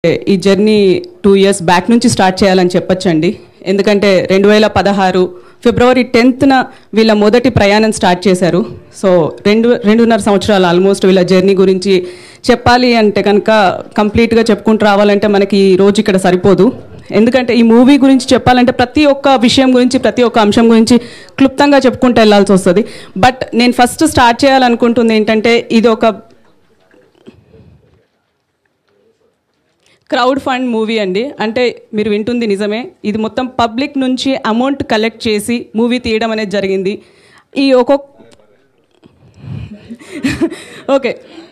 ఈ journey two years back నుంచి start చేయాలని చెప్పొచ్చండి ఎందుకంటే రెండు వేల పదహారు ఫిబ్రవరి టెన్త్న వీళ్ళ మొదటి ప్రయాణం స్టార్ట్ చేశారు సో రెండు రెండున్నర సంవత్సరాలు ఆల్మోస్ట్ వీళ్ళ జర్నీ గురించి చెప్పాలి అంటే కనుక కంప్లీట్గా చెప్పుకుంటూ రావాలంటే మనకి ఈ రోజు ఇక్కడ సరిపోదు ఎందుకంటే ఈ మూవీ గురించి చెప్పాలంటే ప్రతి ఒక్క విషయం గురించి ప్రతి ఒక్క అంశం గురించి క్లుప్తంగా చెప్పుకుంటూ వెళ్ళాల్సి వస్తుంది బట్ నేను ఫస్ట్ స్టార్ట్ చేయాలనుకుంటుంది ఏంటంటే ఇది ఒక క్రౌడ్ ఫండ్ మూవీ అండి అంటే మీరు వింటుంది నిజమే ఇది మొత్తం పబ్లిక్ నుంచి అమౌంట్ కలెక్ట్ చేసి మూవీ తీయడం అనేది జరిగింది ఈ ఒక్కొక్క ఓకే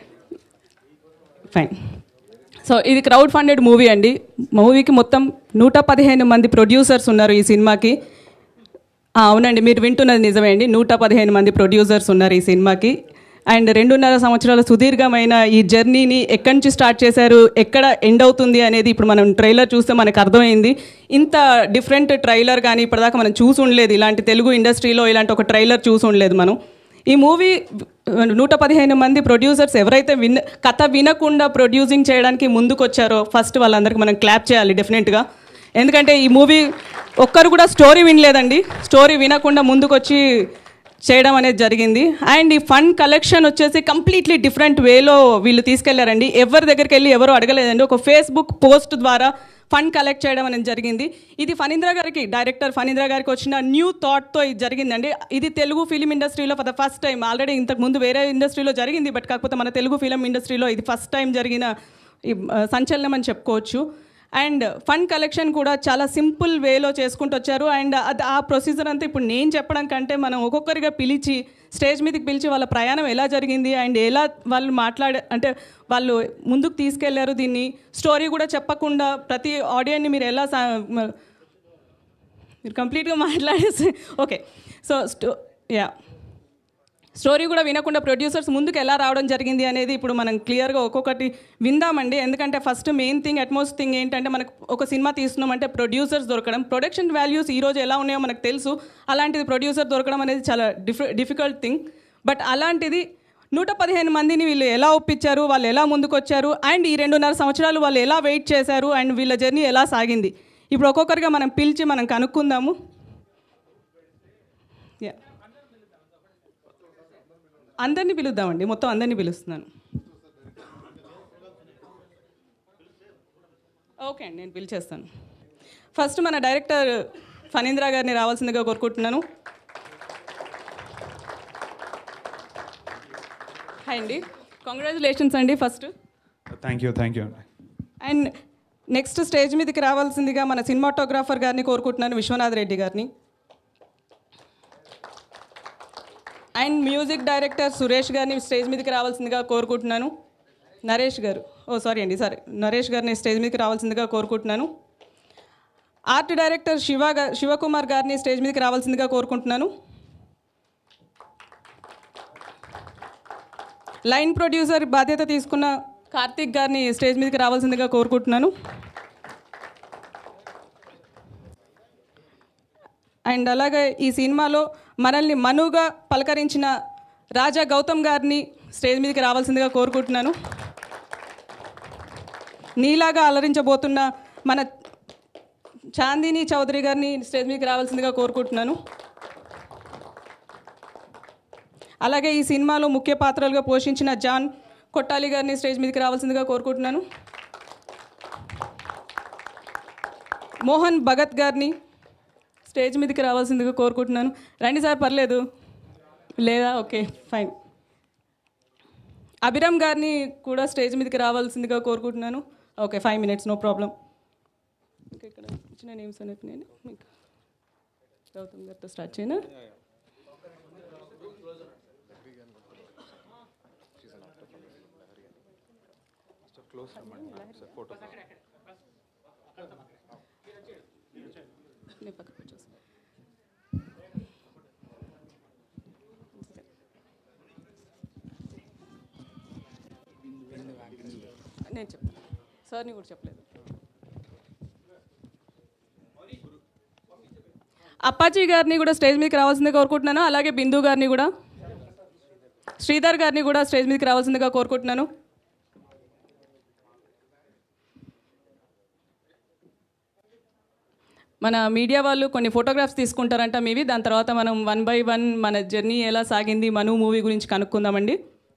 ఫైన్ సో ఇది క్రౌడ్ ఫండెడ్ మూవీ అండి మూవీకి మొత్తం నూట పదిహేను మంది ప్రొడ్యూసర్స్ ఉన్నారు ఈ సినిమాకి ఆ, అవునండి మీరు వింటున్నది నిజమే అండి నూట పదిహేను మంది ప్రొడ్యూసర్స్ ఉన్నారు ఈ సినిమాకి అండ్ రెండున్నర సంవత్సరాల సుదీర్ఘమైన ఈ జర్నీని ఎక్కడి నుంచి స్టార్ట్ చేశారు ఎక్కడ ఎండ్ అవుతుంది అనేది ఇప్పుడు మనం ట్రైలర్ చూస్తే మనకు అర్థమైంది ఇంత డిఫరెంట్ ట్రైలర్ కానీ ఇప్పటిదాకా మనం చూసి ఉండలేదు ఇలాంటి తెలుగు ఇండస్ట్రీలో ఇలాంటి ఒక ట్రైలర్ చూసి ఉండలేదు మనం ఈ మూవీ నూట పదిహేను మంది ప్రొడ్యూసర్స్ ఎవరైతే విన్ కథ వినకుండా ప్రొడ్యూసింగ్ చేయడానికి ముందుకు వచ్చారో ఫస్ట్ వాళ్ళందరికీ మనం క్లాప్ చేయాలి డెఫినెట్గా ఎందుకంటే ఈ మూవీ ఒక్కరు కూడా స్టోరీ వినలేదండి స్టోరీ వినకుండా ముందుకొచ్చి చేయడం అనేది జరిగింది అండ్ ఈ ఫండ్ కలెక్షన్ వచ్చేసి కంప్లీట్లీ డిఫరెంట్ వేలో వీళ్ళు తీసుకెళ్లారండి ఎవరి దగ్గరికి వెళ్ళి ఎవరు అడగలేదండి ఒక ఫేస్బుక్ పోస్ట్ ద్వారా ఫండ్ కలెక్ట్ చేయడం అనేది జరిగింది ఇది ఫణీంద్ర గారికి డైరెక్టర్ ఫణీంద్ర గారికి వచ్చిన న్యూ థాట్తో ఇది జరిగిందండి ఇది తెలుగు ఫిలిం ఇండస్ట్రీలో for the first time already ఇంతకు ముందు వేరే ఇండస్ట్రీలో జరిగింది బట్ కాకపోతే మన తెలుగు ఫిలిం ఇండస్ట్రీలో ఇది ఫస్ట్ టైం జరిగిన ఈ, ఆ, సంచలనం అని చెప్పుకోవచ్చు అండ్ ఫండ్ కలెక్షన్ కూడా చాలా సింపుల్ వేలో చేసుకుంటూ వచ్చారు అండ్ అది ఆ ప్రొసీజర్ అంతా ఇప్పుడు నేను చెప్పడం కంటే మనం ఒక్కొక్కరిగా పిలిచి స్టేజ్ మీదకి పిలిచి వాళ్ళ ప్రయాణం ఎలా జరిగింది అండ్ ఎలా వాళ్ళు మాట్లాడే అంటే వాళ్ళు ముందుకు తీసుకెళ్లారు దీన్ని స్టోరీ కూడా చెప్పకుండా ప్రతి ఆడియన్ని మీరు ఎలా సా- మ- మీరు కంప్లీట్గా మాట్లాడేసి ఓకే సో స్టో యా స్టోరీ కూడా వినకుండా ప్రొడ్యూసర్స్ ముందుకు ఎలా రావడం జరిగింది అనేది ఇప్పుడు మనం క్లియర్గా ఒక్కొక్కటి విందామండి ఎందుకంటే first main thing utmost thing ఏంటంటే మనకు ఒక సినిమా తీస్తున్నామంటే ప్రొడ్యూసర్స్ దొరకడం ప్రొడక్షన్ వాల్యూస్ ఈ రోజు ఎలా ఉన్నాయో మనకు తెలుసు అలాంటిది ప్రొడ్యూసర్ దొరకడం అనేది చాలా డిఫి డిఫికల్ట్ థింగ్ బట్ అలాంటిది నూట పదిహేను మందిని వీళ్ళు ఎలా ఒప్పించారు వాళ్ళు ఎలా ముందుకు వచ్చారు అండ్ ఈ రెండున్నర సంవత్సరాలు వాళ్ళు ఎలా వెయిట్ చేశారు అండ్ వీళ్ళ జర్నీ ఎలా సాగింది ఇప్పుడు ఒక్కొక్కరిగా మనం పిలిచి మనం కనుక్కుందాము యా అందరినీ పిలుద్దామండి మొత్తం అందరినీ పిలుస్తున్నాను ఓకే అండి నేను పిలిచేస్తాను ఫస్ట్ మన డైరెక్టర్ ఫణీంద్ర గారిని రావాల్సిందిగా కోరుకుంటున్నాను హాయ్ అండి కంగ్రాచులేషన్స్ అండి first thank you thank you అండి అండ్ నెక్స్ట్ స్టేజ్ మీదకి రావాల్సిందిగా మన సినిమాటోగ్రాఫర్ గారిని కోరుకుంటున్నాను విశ్వనాథ్ రెడ్డి గారిని అండ్ మ్యూజిక్ డైరెక్టర్ సురేష్ గారిని స్టేజ్ మీదకి రావాల్సిందిగా కోరుకుంటున్నాను నరేష్ గారు ఓ సారీ అండి సారీ నరేష్ గారిని స్టేజ్ మీదకి రావాల్సిందిగా కోరుకుంటున్నాను ఆర్ట్ డైరెక్టర్ శివ గా శివకుమార్ గారిని స్టేజ్ మీదకి రావాల్సిందిగా కోరుకుంటున్నాను లైన్ ప్రొడ్యూసర్ బాధ్యత తీసుకున్న కార్తీక్ గారిని స్టేజ్ మీదకి రావాల్సిందిగా కోరుకుంటున్నాను అండ్ అలాగే ఈ సినిమాలో మనల్ని మనుగా పలకరించిన రాజా గౌతమ్ గారిని స్టేజ్ మీదకి రావాల్సిందిగా కోరుకుంటున్నాను నీలాగా అలరించబోతున్న మన చాందిని చౌదరి గారిని స్టేజ్ మీదకి రావాల్సిందిగా కోరుకుంటున్నాను అలాగే ఈ సినిమాలో ముఖ్య పాత్రలుగా పోషించిన జాన్ కొట్టాలి గారిని స్టేజ్ మీదకి రావాల్సిందిగా కోరుకుంటున్నాను మోహన్ భగత్ గారిని స్టేజ్ మీదకి రావాల్సిందిగా కోరుకుంటున్నాను రండి సార్ పర్లేదు లేదా ఓకే ఫైన్ అభిరామ్ గారిని కూడా స్టేజ్ మీదకి రావాల్సిందిగా కోరుకుంటున్నాను okay five minutes no problem ఇంకా ఇక్కడ ఇచ్చిన నేమ్స్ అనేది నేను మీకు గౌతమ్ గారితో స్టార్ట్ చేయను నేను పక్కకు వచ్చేస్తాను. నేను చెప్తాను సార్ని కూడా చెప్పలేదు అప్పాజీ గారిని కూడా స్టేజ్ మీదకి రావాల్సిందిగా కోరుకుంటున్నాను అలాగే బిందు గారిని కూడా శ్రీధర్ గారిని కూడా స్టేజ్ మీదకి రావాల్సిందిగా కోరుకుంటున్నాను మన మీడియా వాళ్ళు కొన్ని ఫోటోగ్రాఫ్స్ తీసుకుంటారంట మీవి దాని తర్వాత మనం వన్ బై వన్ మన జర్నీ ఎలా సాగింది మను మూవీ గురించి కనుక్కుందామండి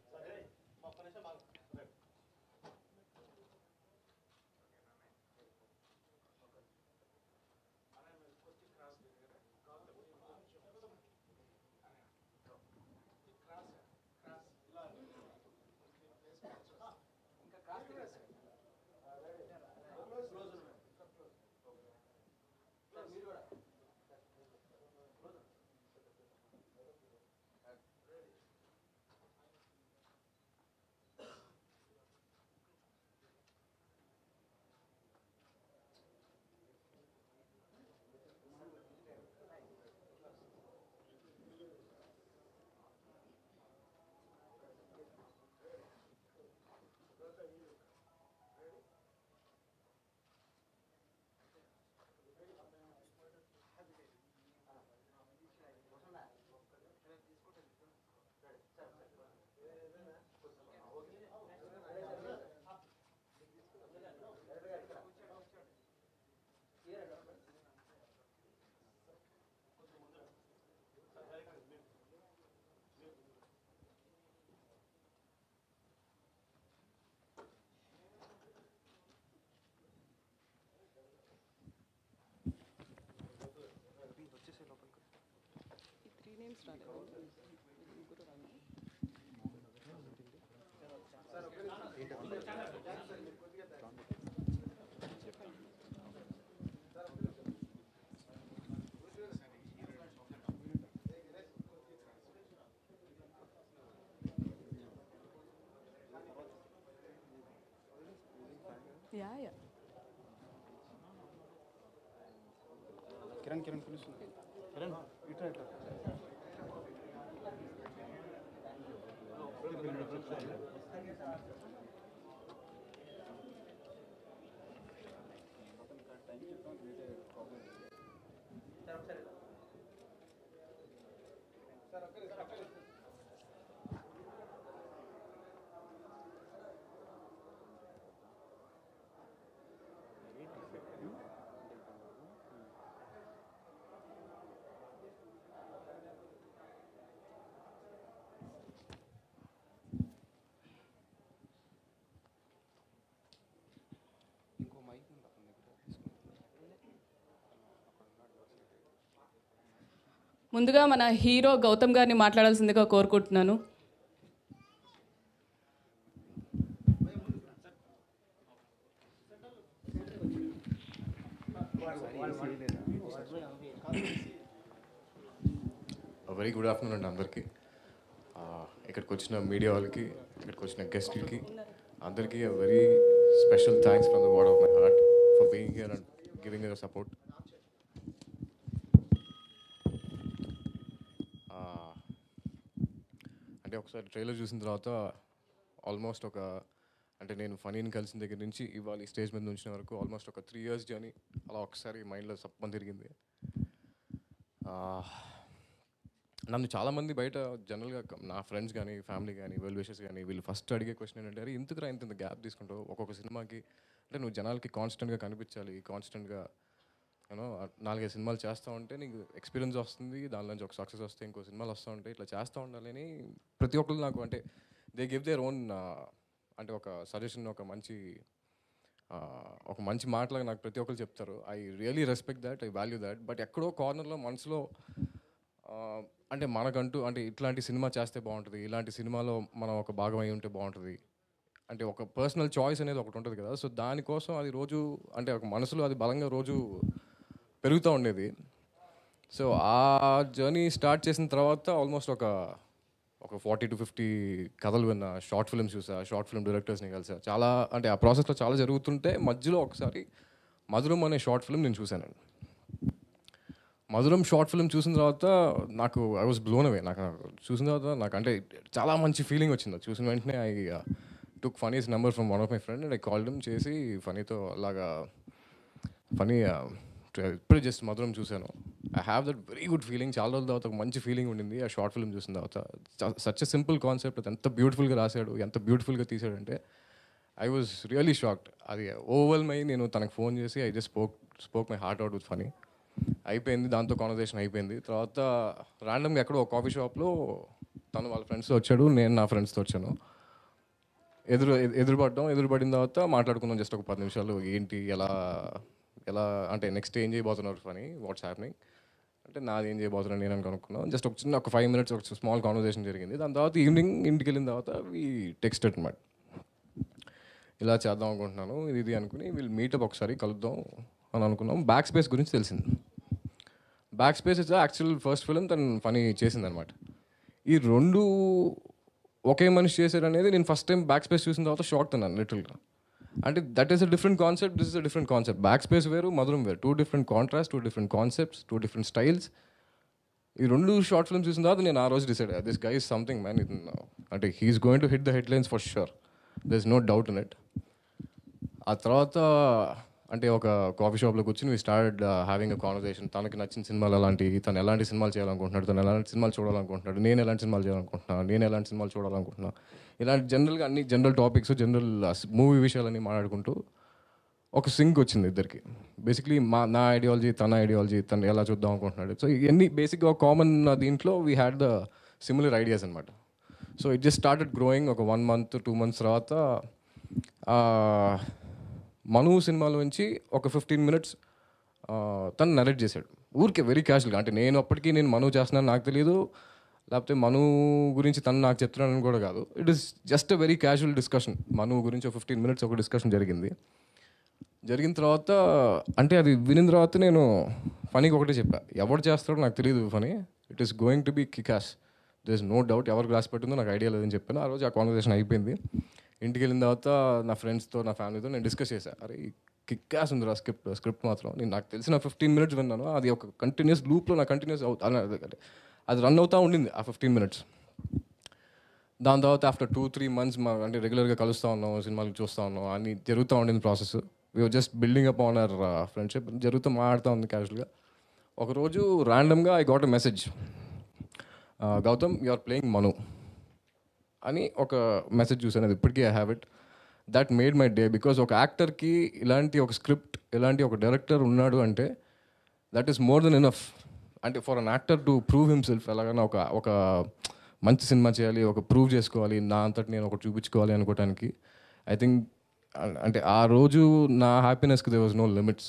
యా యా కిరణ్ కిరణ్ పిలుస్తుంది కిరణ్ ఇట్రా ఇట్రా ముందుగా మన హీరో గౌతమ్ గారిని మాట్లాడాల్సిందిగా కోరుకుంటున్నాను వెరీ గుడ్ ఆఫ్టర్నూన్ అండి అందరికీ ఆ, ఇక్కడికి వచ్చిన మీడియా వాళ్ళకి ఇక్కడికి వచ్చిన గెస్ట్లకి అందరికీ very special thanks from the ward of my heart for being here and giving your support అంటే ఒకసారి ట్రైలర్ చూసిన తర్వాత ఆల్మోస్ట్ ఒక అంటే నేను ఫనీని కలిసిన దగ్గర నుంచి ఇవాళ ఈ స్టేజ్ మీద ఉంచిన వరకు ఆల్మోస్ట్ ఒక త్రీ ఇయర్స్ జర్నీ అలా ఒకసారి మైండ్లో సప్పని తిరిగింది ఆ, నన్ను చాలామంది బయట జనరల్గా నా ఫ్రెండ్స్ కానీ ఫ్యామిలీ కానీ వెల్ విషెస్ కానీ వీళ్ళు ఫస్ట్ అడిగే క్వశ్చన్ ఏంటంటే అరే ఇంతకురా ఇంత ఇంత గ్యాప్ తీసుకుంటావు ఒక్కొక్క సినిమాకి అంటే నువ్వు జనాలకి కాన్స్టెంట్గా కనిపించాలి కాన్స్టెంట్గా యూనో నాలుగైదు సినిమాలు చేస్తూ ఉంటే నీకు ఎక్స్పీరియన్స్ వస్తుంది దాని నుంచి ఒక సక్సెస్ వస్తే ఇంకో సినిమాలు వస్తూ ఉంటాయి ఇట్లా చేస్తూ ఉండాలి అని ప్రతి ఒక్కరు నాకు అంటే దే గివ్ దేర్ ఓన్ అంటే ఒక సజెషన్ ఒక మంచి ఆ, ఒక మంచి మాటలాగా నాకు ప్రతి ఒక్కరు చెప్తారు I really respect that I value that but ఎక్కడో కార్నర్లో మనసులో ఆ, అంటే మనకంటూ అంటే ఇట్లాంటి సినిమా చేస్తే బాగుంటుంది ఇలాంటి సినిమాలో మనం ఒక భాగం అయి ఉంటే బాగుంటుంది అంటే ఒక పర్సనల్ చాయిస్ అనేది ఒకటి ఉంటుంది కదా సో దానికోసం అది రోజు అంటే ఒక మనసులో అది బలంగా రోజు పెరుగుతూ ఉండేది సో ఆ జర్నీ స్టార్ట్ చేసిన తర్వాత ఆల్మోస్ట్ ఒక ఒక ఫార్టీ టు ఫిఫ్టీ కథలు విన్నా షార్ట్ ఫిల్మ్స్ చూసా షార్ట్ ఫిల్మ్ డైరెక్టర్స్ని కలిసా చాలా అంటే ఆ ప్రాసెస్లో చాలా జరుగుతుంటే మధ్యలో ఒకసారి మధురం అనే షార్ట్ ఫిల్మ్ నేను చూశానండి మధురం షార్ట్ ఫిల్మ్ చూసిన తర్వాత నాకు ఐ వాజ్ బ్లోన్ అవే నాకు చూసిన తర్వాత నాకు అంటే చాలా మంచి ఫీలింగ్ వచ్చింది అది చూసిన వెంటనే ఐ టుక్ ఫనీస్ number from one of my friend and I called him చేసి ఫనీతో అలాగా ఫనీ ఇప్పుడే జస్ట్ మధురం చూశాను I have that very good feeling చాలా రోజుల తర్వాత ఒక మంచి ఫీలింగ్ ఉండింది ఆ షార్ట్ ఫిల్మ్ చూసిన తర్వాత సచ్ ఎ సింపుల్ కాన్సెప్ట్ అది ఎంత బ్యూటిఫుల్గా రాశాడు ఎంత బ్యూటిఫుల్గా తీసాడంటే ఐ వాజ్ రియలీ షాక్డ్ అది ఓవర్వెల్మ్ అయ్యి నేను తనకు ఫోన్ చేసి I just spoke spoke my heart out with Phani అయిపోయింది దాంతో కాన్వర్జేషన్ అయిపోయింది తర్వాత ర్యాండమ్గా ఎక్కడో ఒక కాఫీ షాప్లో తను వాళ్ళ ఫ్రెండ్స్తో వచ్చాడు నేను నా ఫ్రెండ్స్తో వచ్చాను ఎదురు ఎ- ఎదురుపడ్డాం ఎదురుపడిన తర్వాత మాట్లాడుకున్నాం జస్ట్ ఒక పది నిమిషాలు ఏంటి ఎలా ఎలా అంటే నెక్స్ట్ ఏం చేయబోతున్నారు అని వాట్స్ హ్యాపెనింగ్ అంటే నాది ఏం చేయబోతున్నాను నేను అని కనుక్కున్నాం జస్ట్ ఒక చిన్న ఒక ఫైవ్ మినిట్స్ ఒక స్మాల్ కాన్వర్జేషన్ జరిగింది దాని తర్వాత ఈవినింగ్ ఇంటికి వెళ్ళిన తర్వాత ఈ టెక్స్ట్ అనమాట ఇలా చేద్దాం అనుకుంటున్నాను ఇది ఇది అనుకుని వీళ్ళు మీటప్ ఒకసారి కలుద్దాం అని అనుకున్నాం బ్యాక్ స్పేస్ గురించి తెలిసింది back space is actual first film తను పని చేసిందనమాట ఈ రెండు ఒకే మనిషి చేశారు అనేది నేను ఫస్ట్ టైం బ్యాక్ స్పేస్ చూసిన తర్వాత షాక్ తిన్నాను లిటిల్గా అంటే that is a different concept this is a different concept back space వేరు మధురం వేరు two different contrast two different concepts two different styles ఈ రెండు షార్ట్ ఫిల్మ్స్ చూసిన తర్వాత నేను ఆ రోజు decide this guy is something man ఇది అంటే he's going to hit the headlines for sure there is no doubt in it ఆ తర్వాత అంటే ఒక కాఫీ షాప్లో కూర్చొని we start having a conversation తనకి నచ్చిన సినిమాలు అలాంటి తను ఎలాంటి సినిమాలు చేయాలనుకుంటున్నాడు తను ఎలాంటి సినిమాలు చూడాలనుకుంటున్నాడు నేను ఎలాంటి సినిమాలు చేయాలనుకుంటున్నాను నేను ఎలాంటి సినిమాలు చూడాలనుకుంటున్నాను ఇలాంటి జనరల్గా అన్ని జనరల్ టాపిక్స్ జనరల్ మూవీ విషయాలన్నీ మాట్లాడుకుంటూ ఒక సింక్ వచ్చింది ఇద్దరికి బేసిక్లీ మా నా ఐడియాలజీ తన ఐడియాలజీ తను ఎలా చూద్దాం అనుకుంటున్నాడు సో ఇవన్నీ బేసిక్గా ఒక కామన్ దీంట్లో we had the similar ideas అనమాట so it just started growing ఒక వన్ మంత్ టూ మంత్స్ తర్వాత ఆ, మను సినిమాలో నుంచి ఒక ఫిఫ్టీన్ మినిట్స్ తను నరేట్ చేశాడు ఊరికే వెరీ క్యాజువల్గా అంటే నేను అప్పటికీ నేను మను చేస్తున్నాను నాకు తెలియదు లేకపోతే మను గురించి తను నాకు చెప్తున్నానని కూడా కాదు it is just a very casual discussion Manu గురించి ఒక ఫిఫ్టీన్ మినిట్స్ ఒక డిస్కషన్ జరిగింది జరిగిన తర్వాత అంటే అది వినిన తర్వాత నేను ఫనీకి ఒకటే చెప్పా ఎవరు చేస్తాడో నాకు తెలియదు Phani it is going to be kickass there is no doubt ఎవరు గ్లాస్ పెట్టిందో నాకు ఐడియా లేదని చెప్పాను ఆ రోజు ఆ కాన్వర్సేషన్ అయిపోయింది ఇంటికి వెళ్ళిన తర్వాత నా ఫ్రెండ్స్తో నా ఫ్యామిలీతో నేను డిస్కస్ చేశాను అరే కిక్కాస్ ఉంది రా స్క్రిప్ట్ స్క్రిప్ట్ మాత్రం నేను నాకు తెలిసిన ఫిఫ్టీన్ మినిట్స్ విన్నాను అది ఒక కంటిన్యూస్ లూప్లో నా కంటిన్యూస్ అది రన్ అవుతూ ఉండింది ఆ ఫిఫ్టీన్ మినిట్స్ దాని తర్వాత ఆఫ్టర్ టూ త్రీ మంత్స్ మా అంటే రెగ్యులర్గా కలుస్తూ ఉన్నాం సినిమాలు చూస్తూ ఉన్నాం అన్ని జరుగుతూ ఉండింది process we are just building up on our friendship జరుగుతూ మాట్లాడుతూ ఉంది క్యాజువల్గా ఒకరోజు ర్యాండమ్గా I got a message Gautam you are playing Manu అని ఒక మెసేజ్ చూసాను అది ఇప్పటికీ I have it that made my day because ఒక యాక్టర్కి ఇలాంటి ఒక స్క్రిప్ట్ ఇలాంటి ఒక డైరెక్టర్ ఉన్నాడు అంటే that is more than enough అంటే for an actor to prove himself ఎలాగైనా ఒక ఒక మంచి సినిమా చేయాలి ఒక ప్రూవ్ చేసుకోవాలి నా అంతటి నేను ఒకటి చూపించుకోవాలి అనుకోవటానికి ఐ థింక్ అంటే ఆ రోజు నా హ్యాపీనెస్కి they was no limits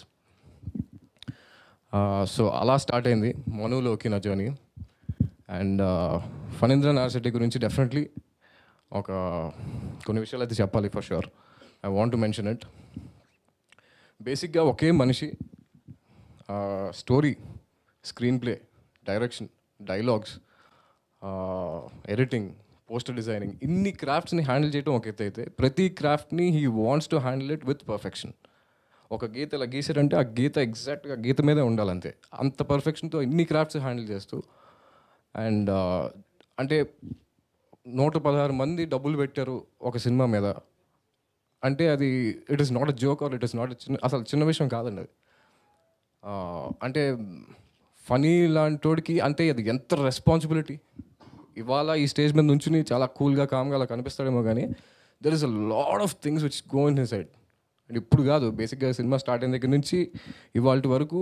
so అలా స్టార్ట్ అయింది మనులోకి నా జర్నీ అండ్ ఫణీంద్ర నార్శెట్టి గురించి డెఫినెట్లీ ఒక కొన్ని విషయాలు అయితే చెప్పాలి for sure I want to mention it బేసిక్గా ఒకే మనిషి story screenplay direction dialogues editing poster designing ఇన్ని క్రాఫ్ట్స్ని హ్యాండిల్ చేయడం ఒక ఎత్తు అయితే ప్రతి క్రాఫ్ట్ని he wants to handle it with perfection ఒక గీత ఇలా గీసారంటే ఆ గీత ఎగ్జాక్ట్గా గీత మీదే ఉండాలంతే అంత పర్ఫెక్షన్తో ఇన్ని క్రాఫ్ట్స్ హ్యాండిల్ చేస్తూ అండ్ అంటే నూట పదహారు మంది డబ్బులు పెట్టారు ఒక సినిమా మీద అంటే అది it is not a joke or it is not చిన్న అసలు చిన్న విషయం కాదండి అది ఆ, అంటే ఫనీ లాంటోడికి అంటే అది ఎంత రెస్పాన్సిబిలిటీ ఇవాళ ఈ స్టేజ్ మీద నుంచుని చాలా కూల్గా కామ్గా అలా కనిపిస్తాడేమో కానీ there is a lot of things which go in his side and ఇప్పుడు కాదు బేసిక్గా సినిమా స్టార్ట్ అయిన దగ్గర నుంచి ఇవాళ వరకు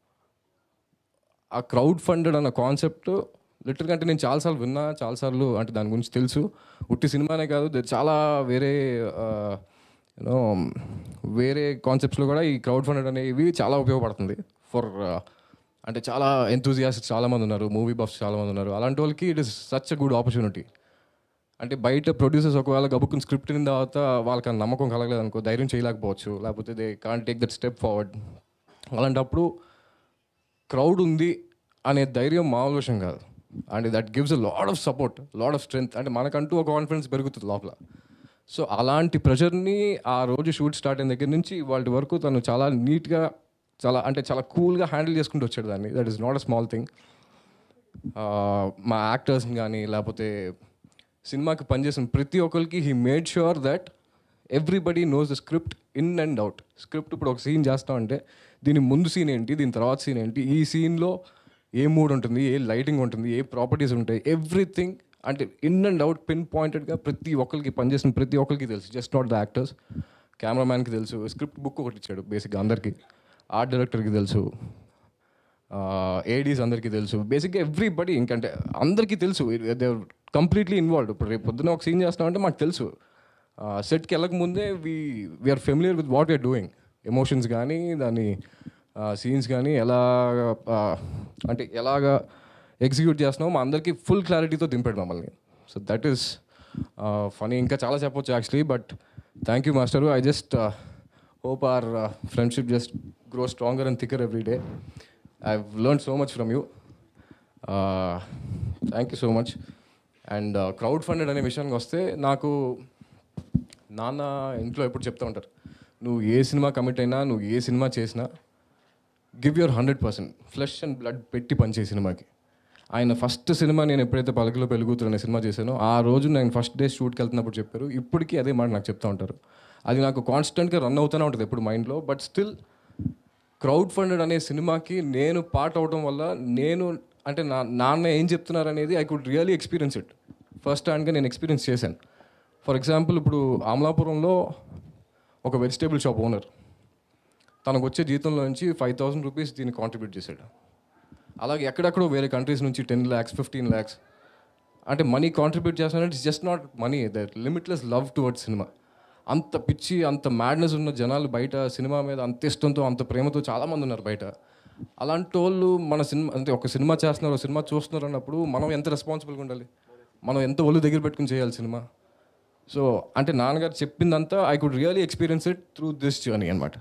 ఆ క్రౌడ్ ఫండెడ్ అన్న కాన్సెప్ట్ లిటర్గా అంటే నేను చాలాసార్లు విన్నా చాలాసార్లు అంటే దాని గురించి తెలుసు ఉట్టి సినిమానే కాదు there చాలా వేరే యూనో వేరే కాన్సెప్ట్స్లో కూడా ఈ క్రౌడ్ ఫండెడ్ అనేవి చాలా ఉపయోగపడుతుంది ఫర్ అంటే చాలా ఎంతూజియాస్ట్ చాలామంది ఉన్నారు మూవీ బఫ్స్ చాలామంది ఉన్నారు అలాంటి వాళ్ళకి it is such a good opportunity అంటే బయట ప్రొడ్యూసర్స్ ఒకవేళ గబుక్కుని స్క్రిప్ట్ విన్న తర్వాత వాళ్ళకి ఆ నమ్మకం కలగలేదు అనుకో ధైర్యం చేయలేకపోవచ్చు లేకపోతే they can take that step forward అలాంటప్పుడు క్రౌడ్ ఉంది అనే ధైర్యం మామూలు విషయం కాదు and that gives a lot of support lot of strength అంటే మనకంటూ ఒక కాన్ఫిడెన్స్ పెరుగుతుంది లోపల సో అలాంటి ప్రెషర్ని ఆ రోజు షూట్ స్టార్ట్ అయిన దగ్గర నుంచి వాళ్ళ వరకు తను చాలా నీట్గా చాలా అంటే చాలా కూల్గా హ్యాండిల్ చేసుకుంటూ వచ్చాడు దాన్ని that is not a small thing మా యాక్టర్స్ని కానీ లేకపోతే సినిమాకి పనిచేసిన ప్రతి ఒక్కరికి he made sure that everybody knows the script in and out script ఇప్పుడు ఒక సీన్ చేస్తామంటే దీని ముందు సీన్ ఏంటి దీని తర్వాత సీన్ ఏంటి ఈ సీన్లో ఏ మూడ్ ఉంటుంది ఏ లైటింగ్ ఉంటుంది ఏ ప్రాపర్టీస్ ఉంటాయి ఎవ్రీథింగ్ అంటే ఇన్ అండ్ అవుట్ పిన్ పాయింటెడ్గా ప్రతి ఒక్కరికి పనిచేసిన ప్రతి ఒక్కరికి తెలుసు జస్ట్ నాట్ ద యాక్టర్స్ కెమెరామ్యాన్కి తెలుసు స్క్రిప్ట్ బుక్ ఒకటి ఇచ్చాడు బేసిక్గా అందరికీ ఆర్ట్ డైరెక్టర్కి తెలుసు ఏడీస్ అందరికీ తెలుసు బేసిక్గా ఎవ్రీబడి ఇంకంటే అందరికీ తెలుసు దే కంప్లీట్లీ ఇన్వాల్వ్డ్ ఇప్పుడు రేపు పొద్దున ఒక సీన్ చేస్తామంటే మాకు తెలుసు సెట్కి వెళ్ళక ముందే we we're familiar with what we're doing emotions కానీ దాని సీన్స్ కానీ ఎలా uh, అంటే ఎలాగా ఎగ్జిక్యూట్ చేస్తున్నామో మా అందరికీ ఫుల్ క్లారిటీతో దింపాడు మమ్మల్ని సో దట్ ఈస్ ఫనీ ఇంకా చాలా చెప్పొచ్చు actually but thank you master I just hope our friendship just grow stronger and thicker every day I learn so much from you thank you so much and crowd funded అనే విషయానికి వస్తే నాకు నాన్న ఇంట్లో ఎప్పుడు చెప్తూ ఉంటారు నువ్వు ఏ సినిమా కమిట్ అయినా నువ్వు ఏ సినిమా చేసినా give your hundred percent flesh and blood పెట్టి పనిచే సినిమాకి ఆయన ఫస్ట్ సినిమా నేను ఎప్పుడైతే పలకలో పెరుగుతున్న అనే సినిమా చేశానో ఆ రోజు నేను ఫస్ట్ డే షూట్కి వెళ్తున్నప్పుడు చెప్పారు ఇప్పటికీ అదే మాట నాకు చెప్తా ఉంటారు అది నాకు కాన్స్టెంట్గా రన్ అవుతూనే ఉంటుంది ఎప్పుడు మైండ్లో బట్ స్టిల్ క్రౌడ్ ఫండెడ్ అనే సినిమాకి నేను పార్ట్ అవడం వల్ల నేను అంటే నా నాన్న ఏం చెప్తున్నారు అనేది I could really experience it first హ్యాండ్గా నేను ఎక్స్పీరియన్స్ చేశాను ఫర్ ఎగ్జాంపుల్ ఇప్పుడు అమలాపురంలో ఒక వెజిటేబుల్ షాప్ ఓనర్ తనకు వచ్చే జీతంలో నుంచి ఫైవ్ థౌసండ్ రూపీస్ దీన్ని కాంట్రిబ్యూట్ చేశాడు అలాగే ఎక్కడెక్కడో వేరే కంట్రీస్ నుంచి టెన్ ల్యాక్స్ ఫిఫ్టీన్ ల్యాక్స్ అంటే మనీ కాంట్రిబ్యూట్ చేస్తానంటే it's just not money that limitless love towards cinema అంత పిచ్చి అంత మ్యాడ్నెస్ ఉన్న జనాలు బయట సినిమా మీద అంత ఇష్టంతో అంత ప్రేమతో చాలామంది ఉన్నారు బయట అలాంటి వాళ్ళు మన సినిమా అంటే ఒక సినిమా చేస్తున్నారు ఒక సినిమా చూస్తున్నారు అన్నప్పుడు మనం ఎంత రెస్పాన్సిబుల్గా ఉండాలి మనం ఎంత ఒళ్ళు దగ్గర పెట్టుకుని చేయాలి సినిమా సో అంటే నాన్నగారు చెప్పిందంతా I could really experience it through this journey అనమాట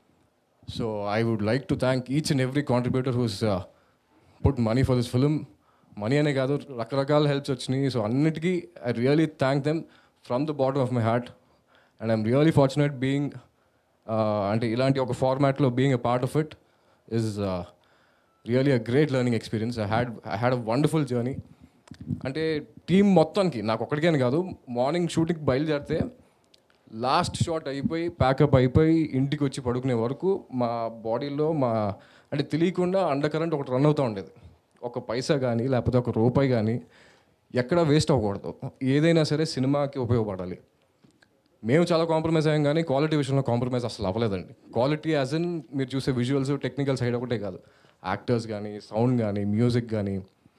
so I would like to thank each and every contributor who's put money for this film money అనే కాదు రకరకాల హెల్ప్స్ వచ్చినాయి సో అన్నిటికీ I really thank them from the bottom of my heart and I'm really fortunate being అంటే ఇలాంటి ఒక ఫార్మాట్లో being a part of it is really a great learning experience I had I had a wonderful journey అంటే team మొత్తానికి నాకు ఒక్కడికేని కాదు morning shooting బయలుదేరితే లాస్ట్ షాట్ అయిపోయి ప్యాకప్ అయిపోయి ఇంటికి వచ్చి పడుకునే వరకు మా బాడీలో మా అంటే తెలియకుండా అండర్ కరెంట్ ఒకటి రన్ అవుతూ ఉండేది ఒక పైసా కానీ లేకపోతే ఒక రూపాయి కానీ ఎక్కడ వేస్ట్ అవ్వకూడదు ఏదైనా సరే సినిమాకి ఉపయోగపడాలి మేము చాలా కాంప్రమైజ్ అయ్యాం కానీ క్వాలిటీ విషయంలో కాంప్రమైజ్ అసలు అవ్వలేదండి క్వాలిటీ యాజ్ ఇన్ మీరు చూసే విజువల్స్ టెక్నికల్ సైడ్ ఒకటే కాదు యాక్టర్స్ కానీ సౌండ్ కానీ మ్యూజిక్ కానీ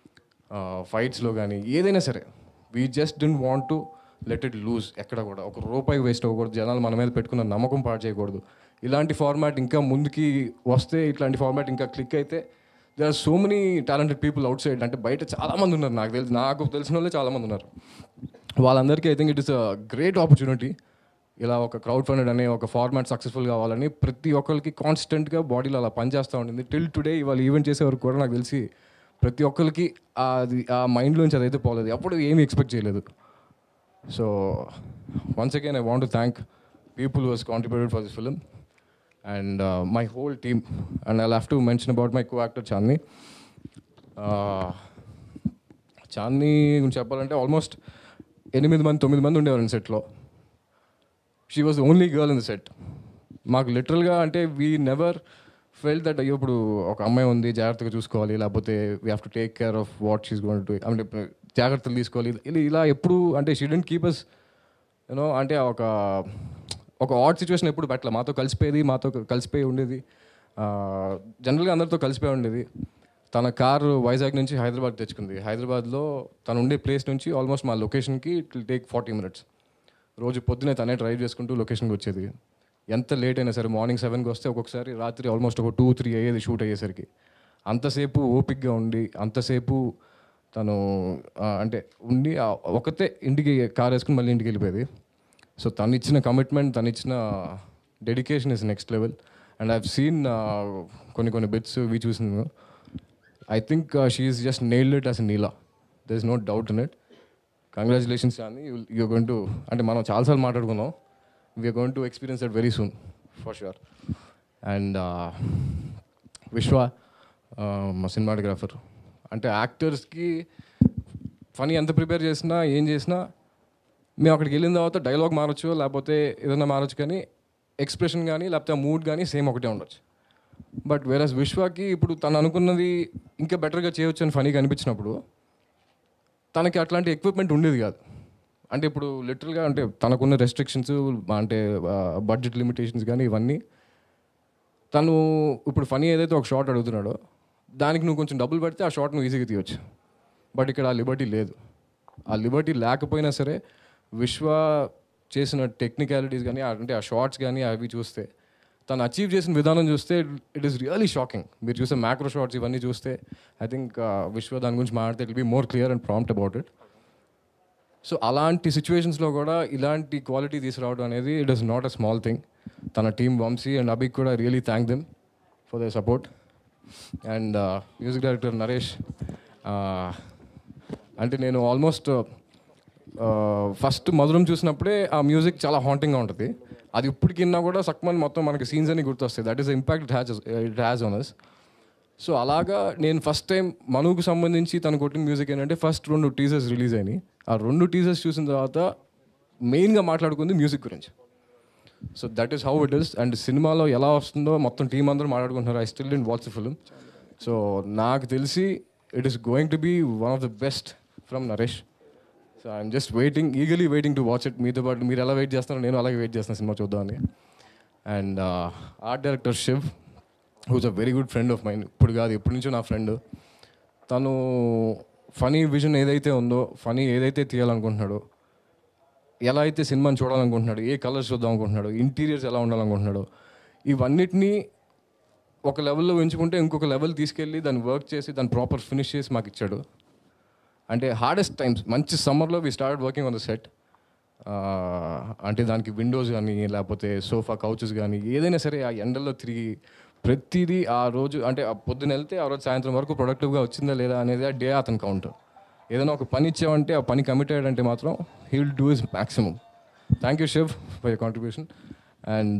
ఫైట్స్లో కానీ ఏదైనా సరే we just didn't want to let it loose ఎక్కడ కూడా ఒక రూపాయి వేస్ట్ అవ్వకూడదు జనాలు మన మీద పెట్టుకున్న నమ్మకం పాడు చేయకూడదు ఇలాంటి ఫార్మాట్ ఇంకా ముందుకి వస్తే ఇట్లాంటి ఫార్మాట్ ఇంకా క్లిక్ అయితే they are so many talented people outside అంటే బయట చాలామంది ఉన్నారు నాకు తెలిసి నాకు తెలిసిన వాళ్ళే చాలామంది ఉన్నారు వాళ్ళందరికీ I think it is a great opportunity ఇలా ఒక క్రౌడ్ ఫండెడ్ అనే ఒక ఫార్మాట్ సక్సెస్ఫుల్ కావాలని ప్రతి ఒక్కరికి కాన్స్టెంట్గా బాడీలో అలా పనిచేస్తూ ఉంటుంది టిల్ టుడే ఇవాళ ఈవెంట్ చేసే వరకు కూడా నాకు తెలిసి ప్రతి ఒక్కరికి అది ఆ మైండ్లోంచి అదైతే పోలేదు అప్పుడు ఏమీ ఎక్స్పెక్ట్ చేయలేదు so once again I want thank people was contributed for this film and my whole team and I have to mention about my co actor Chandi Chandi గురించి చెప్పాలంటే ఆల్మోస్ట్ ఎనిమిది మంది తొమ్మిది మంది ఉండేవారండి సెట్లో she was only girl in the set మాకు లిటరల్గా అంటే వీ నెవర్ ఫెల్ దట్ అయ్యో ఇప్పుడు ఒక అమ్మాయి ఉంది జాగ్రత్తగా చూసుకోవాలి లేకపోతే we have to take care of what she's gone to అంటే జాగ్రత్తలు తీసుకోవాలి ఇలా ఇలా ఎప్పుడు అంటే she didn't keep us you know అంటే ఒక ఒక ఆడ్ సిచ్యువేషన్ ఎప్పుడు పెట్టలే మాతో కలిసిపోయేది మాతో కలిసిపోయి ఉండేది జనరల్గా అందరితో కలిసిపోయి ఉండేది తన కారు వైజాగ్ నుంచి హైదరాబాద్ తెచ్చుకుంది హైదరాబాద్లో తను ఉండే ప్లేస్ నుంచి ఆల్మోస్ట్ మా లొకేషన్కి it will take forty minutes రోజు పొద్దునే తనే డ్రైవ్ చేసుకుంటూ లొకేషన్కి వచ్చేది ఎంత లేట్ అయినా సరే మార్నింగ్ సెవెన్కి వస్తే ఒక్కొక్కసారి రాత్రి ఆల్మోస్ట్ ఒక టూ త్రీ అయ్యేది షూట్ అయ్యేసరికి అంతసేపు ఓపిక్గా ఉండి అంతసేపు తను ఆ, అంటే ఉండి ఆ ఒకతే ఇంటికి కార్ వేసుకుని మళ్ళీ ఇంటికి వెళ్ళిపోయేది సో తను ఇచ్చిన కమిట్మెంట్ తను ఇచ్చిన dedication is next level and I've seen కొన్ని కొన్ని బిట్స్ ఇవి చూసింది I think she's just nailed it as Neela there is no doubt in it congratulations అని యూ గోయింగ్ టు అంటే మనం చాలాసార్లు మాట్లాడుకున్నాం we're going to experience that very soon for sure and Vishwa uh, మా సినిమాటోగ్రాఫర్ అంటే యాక్టర్స్కి ఫనీ ఎంత ప్రిపేర్ చేసినా ఏం చేసినా మేము అక్కడికి వెళ్ళిన తర్వాత డైలాగ్ మారచ్చు లేకపోతే ఏదైనా మారచ్చు కానీ ఎక్స్ప్రెషన్ కానీ లేకపోతే మూడ్ కానీ సేమ్ ఒకటే ఉండొచ్చు బట్ వేరస్ విశ్వకి ఇప్పుడు తను అనుకున్నది ఇంకా బెటర్గా చేయొచ్చు అని ఫనీగా అనిపించినప్పుడు తనకి అట్లాంటి ఎక్విప్మెంట్ ఉండేది కాదు అంటే ఇప్పుడు లిటరల్గా అంటే తనకున్న రెస్ట్రిక్షన్స్ అంటే బడ్జెట్ లిమిటేషన్స్ కానీ ఇవన్నీ తను ఇప్పుడు ఫనీ ఏదైతే ఒక షార్ట్ అడుగుతున్నాడో దానికి నువ్వు కొంచెం డబ్బులు పెడితే ఆ షాట్ నువ్వు ఈజీగా తీయొచ్చు బట్ ఇక్కడ ఆ లిబర్టీ లేదు ఆ లిబర్టీ లేకపోయినా సరే విశ్వ చేసిన టెక్నికాలిటీస్ కానీ అంటే ఆ షార్ట్స్ కానీ అవి చూస్తే తను అచీవ్ చేసిన విధానం చూస్తే ఇట్ ఈస్ రియలీ షాకింగ్ మీరు చూసే మ్యాక్రో షార్ట్స్ ఇవన్నీ చూస్తే ఐ థింక్ విశ్వ దాని గురించి మాట్లాడితే it be more clear and prompt about it so అలాంటి సిచ్యువేషన్స్లో కూడా ఇలాంటి క్వాలిటీ తీసుకురావడం అనేది it is not a small thing తన టీమ్ వంశీ అండ్ అభిక్ కూడా really thank them for the support and music director Naresh అంటే నేను ఆల్మోస్ట్ ఫస్ట్ మధురం చూసినప్పుడే ఆ మ్యూజిక్ చాలా హాంటింగ్గా ఉంటుంది అది ఇప్పుడు కిన్నా కూడా సక్మన్ మొత్తం మనకి సీన్స్ అన్ని గుర్తొస్తాయి that is impact it has it has on us so అలాగా నేను ఫస్ట్ టైం మనుకు సంబంధించి తను కొట్టిన మ్యూజిక్ ఏంటంటే ఫస్ట్ రెండు టీజర్స్ రిలీజ్ అయినాయి ఆ రెండు టీజర్స్ చూసిన తర్వాత మెయిన్గా మాట్లాడుకుంది మ్యూజిక్ గురించి so that is how it is and సినిమాలో ఎలా వస్తుందో మొత్తం టీం అందరూ మాట్లాడుకుంటున్నారు I still in watch the film so నాకు తెలిసి it is going to be one of the best from Naresh so I'm just waiting eagerly waiting to watch it మీతో పాటు మీరు ఎలా వెయిట్ చేస్తారో నేను అలాగే వెయిట్ చేస్తాను సినిమా చూద్దామని and art director Shiv who's a very good friend of mine ఇప్పుడు కాదు ఎప్పటి నుంచో నా ఫ్రెండ్ తను ఫనీ విజన్ ఏదైతే ఉందో ఫనీ ఏదైతే తీయాలనుకుంటున్నాడో ఎలా అయితే సినిమాని చూడాలనుకుంటున్నాడు ఏ కలర్స్ చూద్దాం అనుకుంటున్నాడు ఇంటీరియర్స్ ఎలా ఉండాలనుకుంటున్నాడు ఇవన్నిటినీ ఒక లెవెల్లో ఎంచుకుంటే ఇంకొక లెవెల్ తీసుకెళ్ళి దాన్ని వర్క్ చేసి దాన్ని ప్రాపర్ ఫినిష్ చేసి మాకు ఇచ్చాడు అంటే హార్డెస్ట్ టైమ్స్ మంచి సమ్మర్లో we start working on the set అంటే దానికి విండోస్ కానీ లేకపోతే సోఫా కౌచెస్ కానీ ఏదైనా సరే ఆ ఎండల్లో తిరిగి ప్రతిదీ ఆ రోజు అంటే ఆ పొద్దున వెళ్తే ఆ రోజు సాయంత్రం వరకు ప్రొడక్టివ్గా వచ్చిందా లేదా అనేది ఆ డే అతని కౌంట్ ఏదైనా ఒక పని ఇచ్చామంటే ఆ పని కమిటెడ్ అంటే మాత్రం he will do is maximum thank you Shiv for your contribution and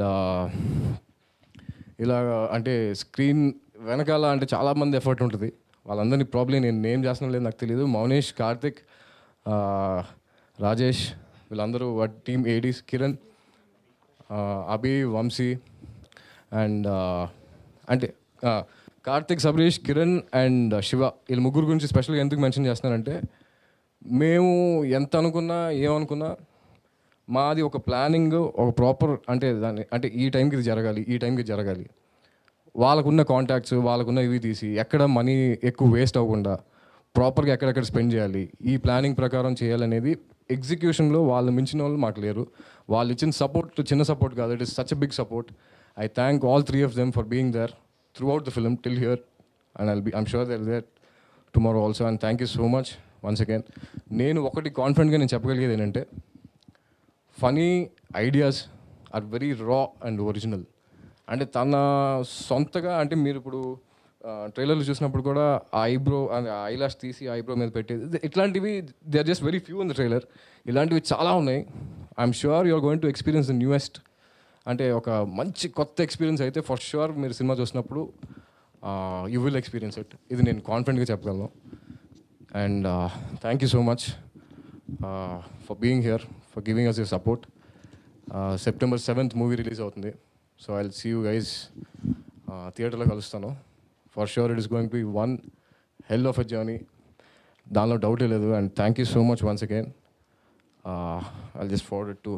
ఇలా అంటే స్క్రీన్ వెనకాల అంటే చాలామంది ఎఫర్ట్ ఉంటుంది వాళ్ళందరినీ ప్రాబ్లీ నేను నేమ్ చేస్తున్నా లేదు నాకు తెలియదు మౌనేష్ కార్తిక్ ఆ, రాజేష్ వీళ్ళందరూ టీమ్ ఏడీస్ కిరణ్ ఆ, అభి వంశీ అండ్ అంటే ఆ, కార్తిక్ సబరీష్ కిరణ్ అండ్ శివ వీళ్ళ ముగ్గురు గురించి స్పెషల్గా ఎందుకు మెన్షన్ చేస్తున్నానంటే మేము ఎంత అనుకున్నా ఏమనుకున్నా మాది ఒక ప్లానింగ్ ఒక ప్రాపర్ అంటే దాన్ని అంటే ఈ టైంకి ఇది జరగాలి ఈ టైంకి ఇది జరగాలి వాళ్ళకున్న కాంటాక్ట్స్ వాళ్ళకున్న ఇవి తీసి ఎక్కడ మనీ ఎక్కువ వేస్ట్ అవ్వకుండా ప్రాపర్గా ఎక్కడెక్కడ స్పెండ్ చేయాలి ఈ ప్లానింగ్ ప్రకారం చేయాలనేది ఎగ్జిక్యూషన్లో వాళ్ళు మించిన వాళ్ళు మాకు లేరు వాళ్ళు ఇచ్చిన సపోర్ట్ చిన్న సపోర్ట్ కాదు it is such a big support I thank all three of them for being there throughout the film till here and I'll be I'm sure there there tomorrow also and thank you so much once again నేను ఒకటి కాన్ఫిడెంట్గా నేను చెప్పగలిగేది ఏంటంటే funny ideas are very raw and original అంటే తన సొంతగా అంటే మీరు ఇప్పుడు ట్రైలర్లు చూసినప్పుడు కూడా ఆ ఐబ్రో ఐలాష్ తీసి ఐబ్రో మీద పెట్టేది ఇట్లాంటివి they are just very few in the trailer ఇలాంటివి చాలా ఉన్నాయి I'm sure you're going to experience the newest అంటే ఒక మంచి కొత్త ఎక్స్పీరియన్స్ అయితే ఫర్ షూర్ మీరు సినిమా చూసినప్పుడు యూ విల్ ఎక్స్పీరియన్స్ ఇట్ ఇది నేను కాన్ఫిడెంట్గా చెప్పగలను and thank you so much for being here for giving us your support September seventh movie release అవుతుంది so I see you guys థియేటర్లో కలుస్తాను for sure it is going to be one hell of a journey దానిలో డౌటే లేదు and thank you so much once again I just forward to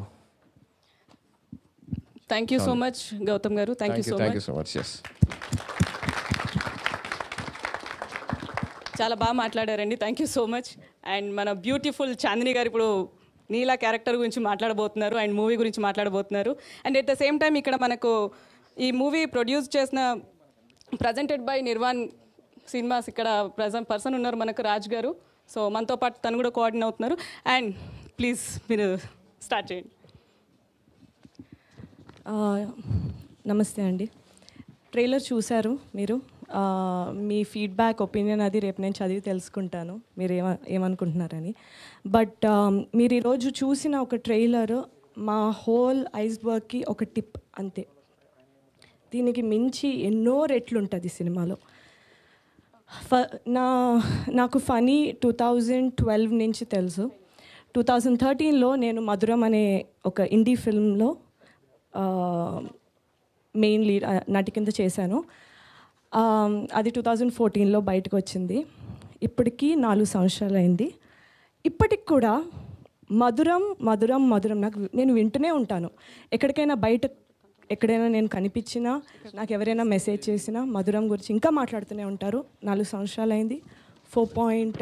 thank you so much Gautam గారు thank you so thank much you so much yes చాలా బాగా మాట్లాడారండి థ్యాంక్ you so much and మన beautiful Chandini గారు ఇప్పుడు నీలా క్యారెక్టర్ గురించి మాట్లాడబోతున్నారు అండ్ మూవీ గురించి మాట్లాడబోతున్నారు and at the same time ఇక్కడ మనకు ఈ మూవీ ప్రొడ్యూస్ చేసిన ప్రజెంటెడ్ బై నిర్వాణ్ సినిమాస్ ఇక్కడ ప్రజెంట్ పర్సన్ ఉన్నారు మనకు రాజ్ గారు సో మనతో పాటు తను కూడా కోఆర్డినేట్ అవుతున్నారు అండ్ ప్లీజ్ మీరు స్టార్ట్ చేయండి ఆ, నమస్తే అండి ట్రైలర్ చూశారు మీరు ఆ, మీ ఫీడ్బ్యాక్ ఒపీనియన్ అది రేపు నేను చదివి తెలుసుకుంటాను మీరు ఏమ ఏమనుకుంటున్నారని బట్ మీరు ఈరోజు చూసిన ఒక ట్రైలర్ మా హోల్ ఐస్బర్గ్కి ఒక టిప్ అంతే దీనికి మించి ఎన్నో రెట్లు ఉంటుంది సినిమాలో ఫ నా నాకు ఫనీ టూ థౌజండ్ ట్వెల్వ్ నుంచి తెలుసు టూ థౌజండ్ థర్టీన్లో నేను మధురం అనే ఒక ఇండీ ఫిల్మ్లో మెయిన్ లీడ్ నటి కింద చేశాను ఆ, అది టూ థౌజండ్ ఫోర్టీన్లో బయటకు వచ్చింది ఇప్పటికీ నాలుగు సంవత్సరాలు అయింది ఇప్పటికి కూడా మధురం మధురం మధురం నాకు నేను వింటూనే ఉంటాను ఎక్కడికైనా బయట ఎక్కడైనా నేను కనిపించినా నాకు ఎవరైనా మెసేజ్ చేసినా మధురం గురించి ఇంకా మాట్లాడుతూనే ఉంటారు నాలుగు సంవత్సరాలు అయింది four point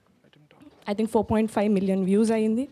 I think four point five million views అయింది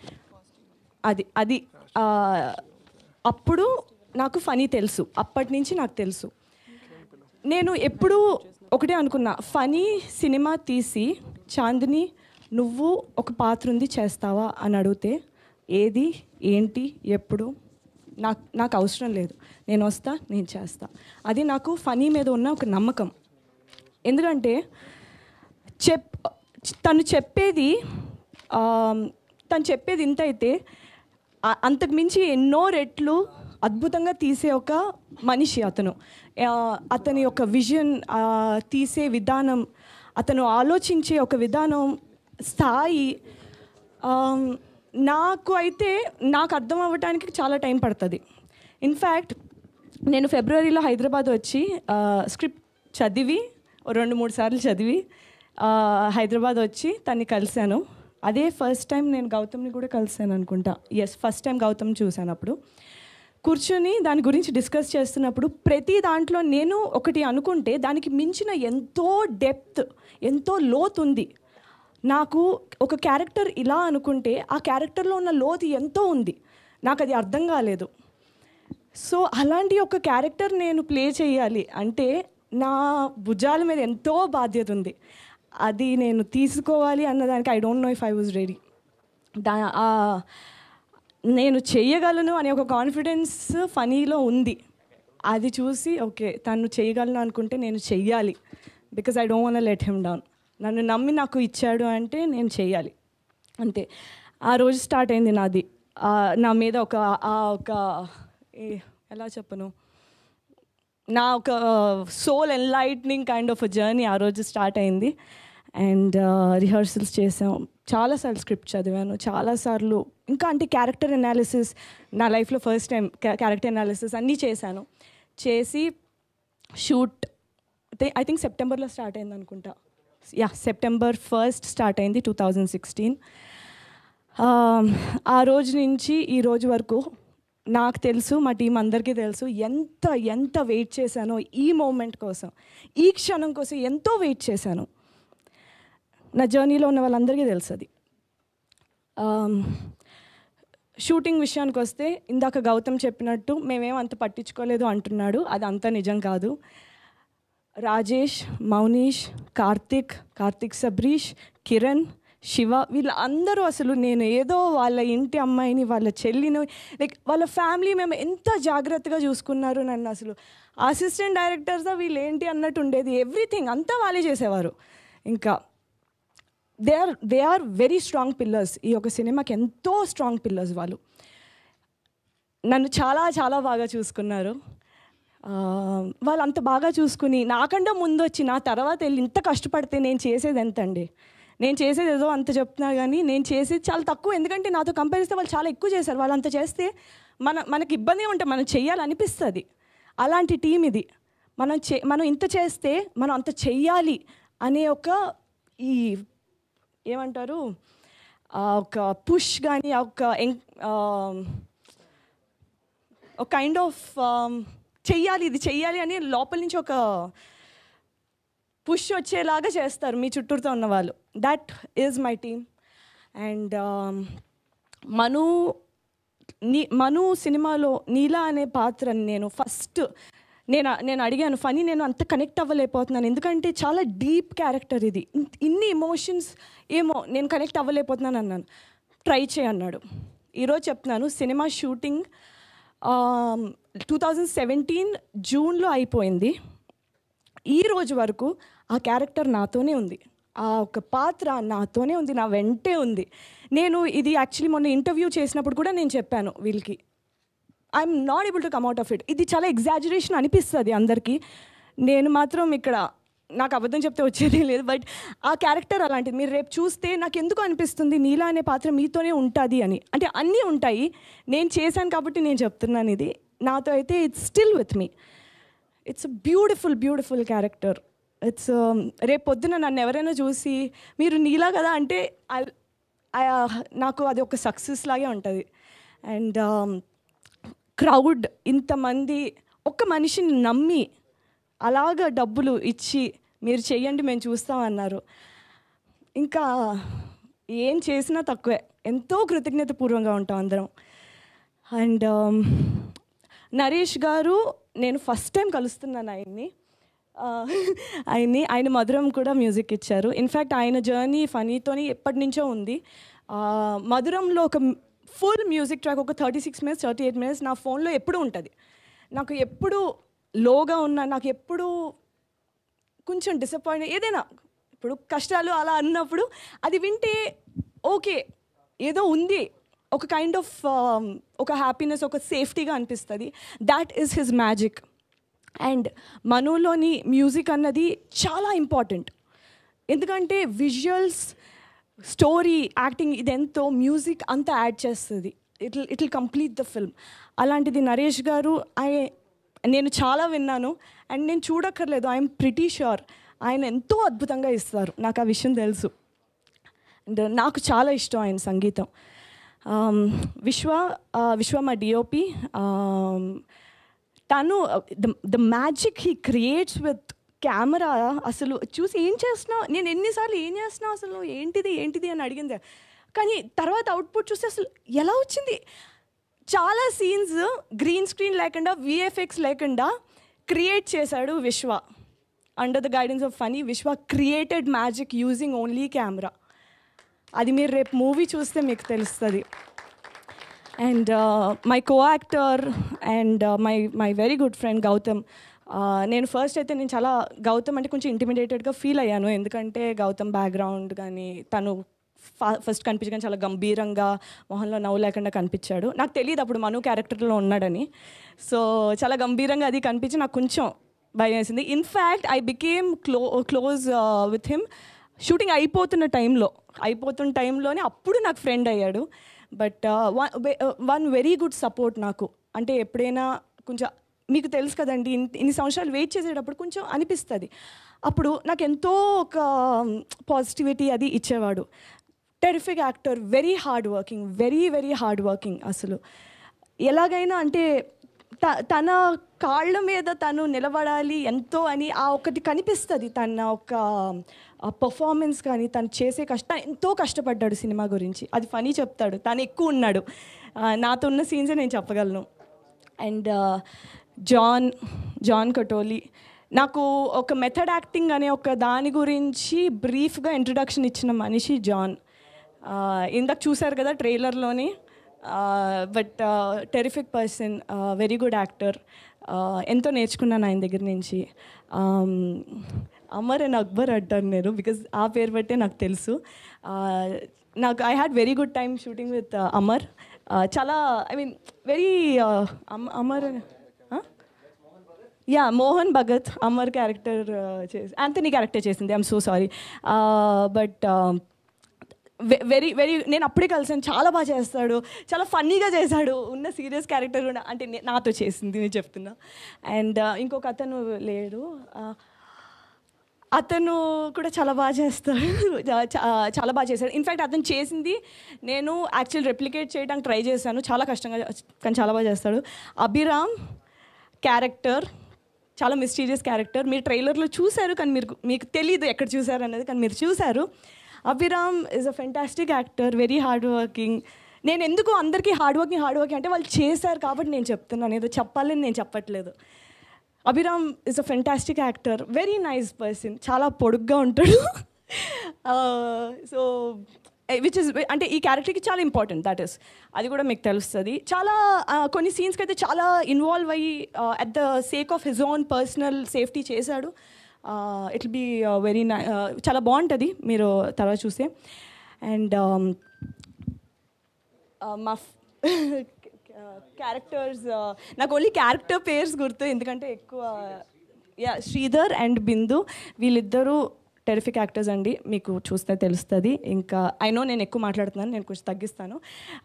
అది అది ఆ, అప్పుడు నాకు ఫనీ తెలుసు అప్పటి నుంచి నాకు తెలుసు నేను ఎప్పుడూ ఒకటే అనుకున్నా ఫనీ సినిమా తీసి చాందిని నువ్వు ఒక పాత్ర ఉంది చేస్తావా అని అడిగితే ఏది ఏంటి ఎప్పుడు నాకు నాకు అవసరం లేదు నేను వస్తా నేను చేస్తా అది నాకు ఫనీ మీద ఉన్న ఒక నమ్మకం ఎందుకంటే చెప్ తను చెప్పేది ఆ, తను చెప్పేది ఇంత అయితే ఆ- అంతకు మించి ఎన్నో రెట్లు అద్భుతంగా తీసే ఒక మనిషి అతను ఆ, అతని యొక్క విజన్ ఆ, తీసే విధానం అతను ఆలోచించే ఒక విధానం స్థాయి ఆమ్, నాకు అయితే నాకు అర్థం అవ్వడానికి చాలా టైం పడుతుంది ఇన్ఫ్యాక్ట్ నేను ఫిబ్రవరిలో హైదరాబాద్ వచ్చి ఆ, స్క్రిప్ట్ చదివి ఓ రెండు మూడు సార్లు చదివి ఆ, హైదరాబాద్ వచ్చి తన్ని కలిశాను అదే ఫస్ట్ టైం నేను గౌతమ్ని కూడా కలిశాను అనుకుంటా ఎస్ ఫస్ట్ టైం గౌతమ్ చూశాను అప్పుడు కూర్చొని దాని గురించి డిస్కస్ చేస్తున్నప్పుడు ప్రతి దాంట్లో నేను ఒకటి అనుకుంటే దానికి మించిన ఎంతో డెప్త్ ఎంతో లోతు ఉంది నాకు ఒక క్యారెక్టర్ ఇలా అనుకుంటే ఆ క్యారెక్టర్లో ఉన్న లోతు ఎంతో ఉంది నాకు అది అర్థం కాలేదు సో అలాంటి ఒక క్యారెక్టర్ నేను ప్లే చేయాలి అంటే నా భుజాల మీద ఎంతో బాధ్యత ఉంది అది నేను తీసుకోవాలి అన్నదానికి I don't know if I was ready దా ఆ- నేను చేయగలను అనే ఒక కాన్ఫిడెన్స్ ఫనీలో ఉంది అది చూసి ఓకే తను చేయగలను అనుకుంటే నేను చెయ్యాలి because I don't want let him down నన్ను నమ్మి నాకు ఇచ్చాడు అంటే నేను చెయ్యాలి అంతే ఆ రోజు స్టార్ట్ అయింది నాది ఆ, నా మీద ఒక ఆ ఒక ఏ- ఎలా చెప్పను నా ఒక soul enlightening kind of journey ఆ రోజు స్టార్ట్ అయింది అండ్ రిహర్సల్స్ చేసాం చాలాసార్లు స్క్రిప్ట్ చదివాను చాలాసార్లు ఇంకా అంటే క్యారెక్టర్ అనాలిసిస్ నా లైఫ్లో ఫస్ట్ టైం క్యారెక్టర్ అనాలిసిస్ అన్నీ చేశాను చేసి షూట్ ఐ థింక్ సెప్టెంబర్లో స్టార్ట్ అయింది అనుకుంటా యా సెప్టెంబర్ ఫస్ట్ స్టార్ట్ అయింది టూ థౌజండ్ సిక్స్టీన్ ఆ రోజు నుంచి ఈ రోజు వరకు నాకు తెలుసు మా టీం అందరికీ తెలుసు ఎంత ఎంత వెయిట్ చేశానో ఈ మూమెంట్ కోసం ఈ క్షణం కోసం ఎంతో వెయిట్ చేశాను నా జర్నీలో ఉన్న వాళ్ళందరికీ తెలుసు అది ఆమ్, షూటింగ్ విషయానికి వస్తే ఇందాక గౌతమ్ చెప్పినట్టు మేమేం అంత పట్టించుకోలేదు అంటున్నాడు అది అంత నిజం కాదు రాజేష్ మౌనీష్ కార్తిక్ కార్తిక్ సబ్రీష్ కిరణ్ శివ వీళ్ళందరూ అసలు నేను ఏదో వాళ్ళ ఇంటి అమ్మాయిని వాళ్ళ చెల్లిని లైక్ వాళ్ళ ఫ్యామిలీ మేము ఎంత జాగ్రత్తగా చూసుకున్నారు నన్ను అసలు అసిస్టెంట్ డైరెక్టర్స్ వీళ్ళు ఏంటి అన్నట్టు ఉండేది ఎవ్రీథింగ్ అంతా వాళ్ళే చేసేవారు ఇంకా they are they are very strong pillars ఈ యొక్క సినిమాకి ఎంతో స్ట్రాంగ్ పిల్లర్స్ వాళ్ళు నన్ను చాలా చాలా బాగా చూసుకున్నారు ఆ, వాళ్ళు అంత బాగా చూసుకుని నాకంటే ముందు వచ్చి నా తర్వాత వెళ్ళి ఇంత కష్టపడితే నేను చేసేది ఎంత అండి నేను చేసేది ఏదో అంత చెప్తున్నా కానీ నేను చేసేది చాలా తక్కువ ఎందుకంటే నాతో కంపేర్ చేస్తే వాళ్ళు చాలా ఎక్కువ చేశారు వాళ్ళు అంత చేస్తే మన మనకి ఇబ్బంది ఉంటే మనం చెయ్యాలనిపిస్తుంది అలాంటి టీం ఇది మనం చే మనం ఇంత చేస్తే మనం అంత చెయ్యాలి అనే ఒక ఈ ఏమంటారు ఆ ఒక పుష్ కానీ ఆ ఒక ఎం- ఆ, ఒక కైండ్ ఆఫ్ చెయ్యాలి ఇది చెయ్యాలి అని లోపల నుంచి ఒక పుష్ వచ్చేలాగా చేస్తారు మీ చుట్టూతో ఉన్న వాళ్ళు that is my team and Manu నీ మను సినిమాలో నీలా అనే పాత్రని నేను ఫస్ట్ నేను నేను అడిగాను ఫనీ నేను అంత కనెక్ట్ అవ్వలేకపోతున్నాను ఎందుకంటే చాలా డీప్ క్యారెక్టర్ ఇది ఇన్- ఇన్ని ఎమోషన్స్ ఏమో నేను కనెక్ట్ అవ్వలేకపోతున్నాను అన్నాను ట్రై చేయి అన్నాడు ఈరోజు చెప్తున్నాను cinema shooting two thousand seventeen జూన్లో అయిపోయింది ఈ రోజు వరకు ఆ క్యారెక్టర్ నాతోనే ఉంది ఆ ఒక పాత్ర నాతోనే ఉంది నా వెంటే ఉంది నేను ఇది యాక్చువల్లీ మొన్న ఇంటర్వ్యూ చేసినప్పుడు కూడా నేను చెప్పాను వీళ్ళకి I'm not able to come out of it ఇది చాలా ఎగ్జాజరేషన్ అనిపిస్తుంది అందరికీ నేను మాత్రం ఇక్కడ నాకు అబద్ధం చెప్తే వచ్చేది లేదు బట్ ఆ క్యారెక్టర్ అలాంటిది మీరు రేపు చూస్తే నాకు ఎందుకు అనిపిస్తుంది నీలా అనే పాత్ర మీతోనే ఉంటుంది అని అంటే అన్నీ ఉంటాయి నేను చేశాను కాబట్టి నేను చెప్తున్నాను ఇది నాతో అయితే it's still with me it's beautiful beautiful character it's రేపు పొద్దున నన్ను ఎవరైనా చూసి మీరు నీలా కదా అంటే I'll- I- నాకు అది ఒక సక్సెస్ లాగే ఉంటుంది అండ్ క్రౌడ్ ఇంతమంది ఒక్క మనిషిని నమ్మి అలాగ డబ్బులు ఇచ్చి మీరు చెయ్యండి మేము చూస్తామన్నారు ఇంకా ఏం చేసినా తక్కువే ఎంతో కృతజ్ఞతపూర్వంగా ఉంటాం అందరం అండ్ నరేష్ గారు నేను ఫస్ట్ టైం కలుస్తున్నాను ఆయన్ని ఆ, ఆయన్ని ఆయన మధురం కూడా మ్యూజిక్ ఇచ్చారు ఇన్ఫ్యాక్ట్ ఆయన జర్నీ ఫనీతోని ఎప్పటి నుంచో ఉంది ఆ, మధురంలో ఒక ఫుల్ మ్యూజిక్ ట్రాక్ ఒక thirty six minutes thirty eight minutes నా ఫోన్లో ఎప్పుడూ ఉంటుంది నాకు ఎప్పుడు లోగా ఉన్నా నాకు ఎప్పుడు కొంచెం డిసప్పాయింట్ ఏదైనా ఇప్పుడు కష్టాలు అలా అన్నప్పుడు అది వింటే ఓకే ఏదో ఉంది ఒక కైండ్ ఆఫ్ ఒక హ్యాపీనెస్ ఒక సేఫ్టీగా అనిపిస్తుంది that is his magic and మనోలోని మ్యూజిక్ అన్నది చాలా ఇంపార్టెంట్ ఎందుకంటే విజువల్స్ స్టోరీ యాక్టింగ్ ఇదెంతో మ్యూజిక్ అంతా యాడ్ చేస్తుంది it it will complete the film అలాంటిది నరేష్ గారు ఐ నేను చాలా విన్నాను అండ్ నేను చూడక్కర్లేదు ఐఎమ్ ప్రిటీ ష్యూర్ ఆయన ఎంతో అద్భుతంగా ఇస్తారు నాకు ఆ విషయం తెలుసు అండ్ నాకు చాలా ఇష్టం ఆయన సంగీతం Um, విశ్వ uh, విశ్వ మా డిఓపి తను the magic he creates with camera అసలు చూసి ఏం చేస్తున్నావు నేను ఎన్నిసార్లు ఏం చేస్తున్నావు అసలు ఏంటిది ఏంటిది అని అడిగింది కానీ తర్వాత అవుట్పుట్ చూస్తే అసలు ఎలా వచ్చింది చాలా సీన్స్ గ్రీన్ స్క్రీన్ లేకుండా విఎఫ్ఎక్స్ లేకుండా క్రియేట్ చేశాడు Vishwa under the guidance of Phani Vishwa created magic using only camera అది మీరు రేపు మూవీ చూస్తే మీకు తెలుస్తుంది and my co actor and my my very good friend Gautam Uh, నేను ఫస్ట్ అయితే నేను చాలా గౌతమ్ అంటే కొంచెం ఇంటిమిడేటెడ్గా ఫీల్ అయ్యాను ఎందుకంటే గౌతమ్ బ్యాక్గ్రౌండ్ కానీ తను ఫస్ట్ కనిపించగానే చాలా గంభీరంగా మొహంలో నవ్వు లేకుండా కనిపించాడు నాకు తెలియదు అప్పుడు మను క్యారెక్టర్లో ఉన్నాడని సో చాలా గంభీరంగా అది కనిపించి నాకు కొంచెం భయం వేసింది in fact I became clo close with him shooting అయిపోతున్న టైంలో అయిపోతున్న టైంలోనే అప్పుడు నాకు ఫ్రెండ్ అయ్యాడు but one very good support నాకు అంటే ఎప్పుడైనా కొంచెం మీకు తెలుసు కదండి ఇన్ని ఇన్ని సంవత్సరాలు వెయిట్ చేసేటప్పుడు కొంచెం అనిపిస్తుంది అప్పుడు నాకు ఎంతో ఒక పాజిటివిటీ అది ఇచ్చేవాడు terrific actor very hard working very very hard working అసలు ఎలాగైనా అంటే త తన కాళ్ళ మీద తను నిలబడాలి ఎంతో అని ఆ ఒకటి కనిపిస్తుంది తన ఒక పర్ఫార్మెన్స్ కానీ తను చేసే కష్టం ఎంతో కష్టపడ్డాడు సినిమా గురించి అది ఫనీ చెప్తాడు తను ఎక్కువ ఉన్నాడు ఆ, నాతో ఉన్న సీన్సే నేను చెప్పగలను అండ్ జాన్ జాన్ కటోలి నాకు ఒక మెథడ్ యాక్టింగ్ అనే ఒక దాని గురించి బ్రీఫ్గా ఇంట్రడక్షన్ ఇచ్చిన మనిషి జాన్ ఆ, ఇందాక చూశారు కదా ట్రైలర్లోని but terrific person very good actor ఎంతో నేర్చుకున్నాను ఆయన దగ్గర నుంచి Um, అమర్ అండ్ అక్బర్ అంటాను నేను బికాజ్ ఆ పేరు బట్టే నాకు తెలుసు Uh, నాకు I had very good time shooting with Amar Uh, చాలా I mean very Amar yeah Mohan Bhagat Amar character చేసి యాంథనీ క్యారెక్టర్ చేసింది I'm so sorry but very very నేను అప్పుడే కలిసాను చాలా బాగా చేస్తాడు చాలా ఫన్నీగా చేశాడు ఉన్న సీరియస్ క్యారెక్టర్ కూడా అంటే నే- నాతో చేసింది నేను చెప్తున్నా అండ్ ఇంకొక అతను లేడు Uh, అతను కూడా చాలా బాగా చేస్తాడు చా- చా- చాలా బాగా చేశాడు ఇన్ఫ్యాక్ట్ అతను చేసింది నేను యాక్చువల్ రెప్లికేట్ చేయడానికి ట్రై చేశాను చాలా కష్టంగా కానీ చాలా బాగా చేస్తాడు అభిరామ్ క్యారెక్టర్ చాలా మిస్టీరియస్ క్యారెక్టర్ మీరు ట్రైలర్లో చూశారు కానీ మీరు మీకు తెలియదు ఎక్కడ చూశారు అనేది కానీ మీరు చూశారు Abhiram is a fantastic actor very hard working నేను ఎందుకు అందరికీ హార్డ్ వర్కింగ్ హార్డ్ వర్కింగ్ అంటే వాళ్ళు చేశారు కాబట్టి నేను చెప్తున్నాను ఏదో చెప్పాలని నేను చెప్పట్లేదు Abhiram is a fantastic actor very nice person చాలా పొడుగ్గా ఉంటాడు సో విచ్ ఇస్ అంటే ఈ క్యారెక్టర్కి చాలా ఇంపార్టెంట్ దట్ ఇస్ అది కూడా మీకు తెలుస్తుంది చాలా uh, కొన్ని సీన్స్కి అయితే చాలా ఇన్వాల్వ్ అయ్యి at the sake of his own personal safety చేశాడు ఇట్ బీ వెరీ నై చాలా బాగుంటుంది మీరు తర్వాత చూస్తే అండ్ మా క్యారెక్టర్స్ నాకు ఓన్లీ క్యారెక్టర్ పేర్స్ గుర్తు ఎందుకంటే ఎక్కువ యా శ్రీధర్ అండ్ బిందు వీళ్ళిద్దరూ టెరిఫిక్ యాక్టర్స్ అండి మీకు చూస్తే తెలుస్తుంది ఇంకా ఐ నో నేను ఎక్కువ మాట్లాడుతున్నాను నేను కొంచెం తగ్గిస్తాను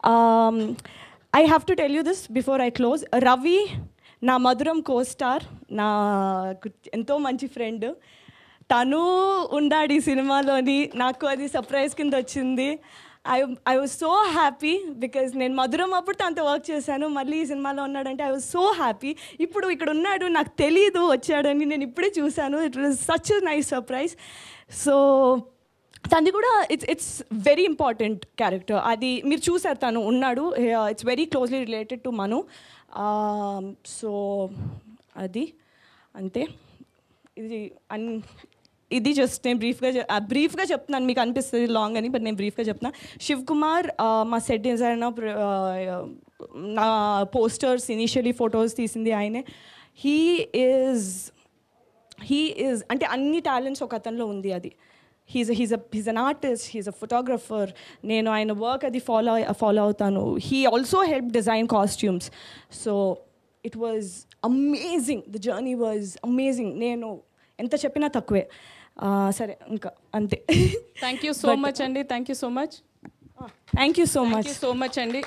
I have to tell you this before I close Ravi నా మధురం కో స్టార్ నా ఎంతో మంచి ఫ్రెండ్ తను ఉన్నాడు ఈ సినిమాలోని నాకు అది సర్ప్రైజ్ కింద వచ్చింది I I was so happy because నేను మధురం అప్పుడు తనతో వర్క్ చేశాను మళ్ళీ ఈ సినిమాలో ఉన్నాడంటే ఐ వాజ్ సో హ్యాపీ ఇప్పుడు ఇక్కడ ఉన్నాడు నాకు తెలియదు వచ్చాడని నేను ఇప్పుడే చూశాను it was such nice surprise so తనది కూడా it's it's very important character అది మీరు చూసారు తను ఉన్నాడు it's very closely related to Manu so అది అంతే ఇది అన్ ఇది జస్ట్ నేను బ్రీఫ్గా బ్రీఫ్గా చెప్తున్నాను మీకు అనిపిస్తుంది లాంగ్ అని బట్ నేను బ్రీఫ్గా చెప్తున్నా శివ్ కుమార్ ఆ, మా సెట్ డిజైనర్ నా పోస్టర్స్ ఇనిషియలీ ఫొటోస్ తీసింది ఆయనే హీ ఈజ్ హీ ఈజ్ అంటే అన్ని టాలెంట్స్ ఒక అతనిలో ఉంది అది he's he's he's an artist he's a photographer నేను ఆయన వర్క్ అది ఫాలో ఫాలో అవుతాను he also help design costumes so it was amazing the journey was amazing నేను ఎంత చెప్పినా తక్కువే ఆ, సరే ఇంకా అంతే థ్యాంక్ యూ సో మచ్ అండి thank you so much thank you so thank much you so much అండి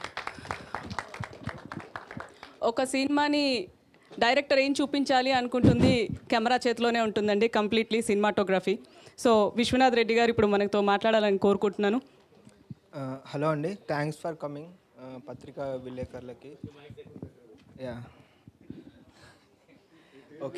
ఒక సినిమాని డైరెక్టర్ ఏం చూపించాలి అనుకుంటుంది కెమెరా చేతిలోనే ఉంటుందండి completely cinematography so Vishwanath Reddy garu ఇప్పుడు మనతో మాట్లాడాలని కోరుకుంటున్నాను హలో అండి థ్యాంక్స్ ఫర్ కమింగ్ పత్రికా విలేకరులకి యా ఓకే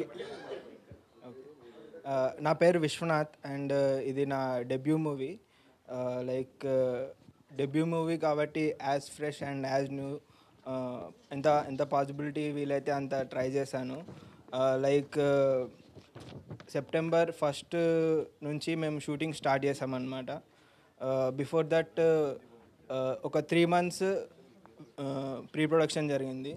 నా పేరు విశ్వనాథ్ అండ్ ఇది నా debut movie like debut movie కాబట్టి as fresh and as new ఎంత ఎంత పాసిబిలిటీ వీలైతే అంత ట్రై చేశాను లైక్ సెప్టెంబర్ ఫస్ట్ నుంచి మేము షూటింగ్ స్టార్ట్ చేసామన్నమాట బిఫోర్ దట్ ఒక త్రీ మంత్స్ ప్రీ ప్రొడక్షన్ జరిగింది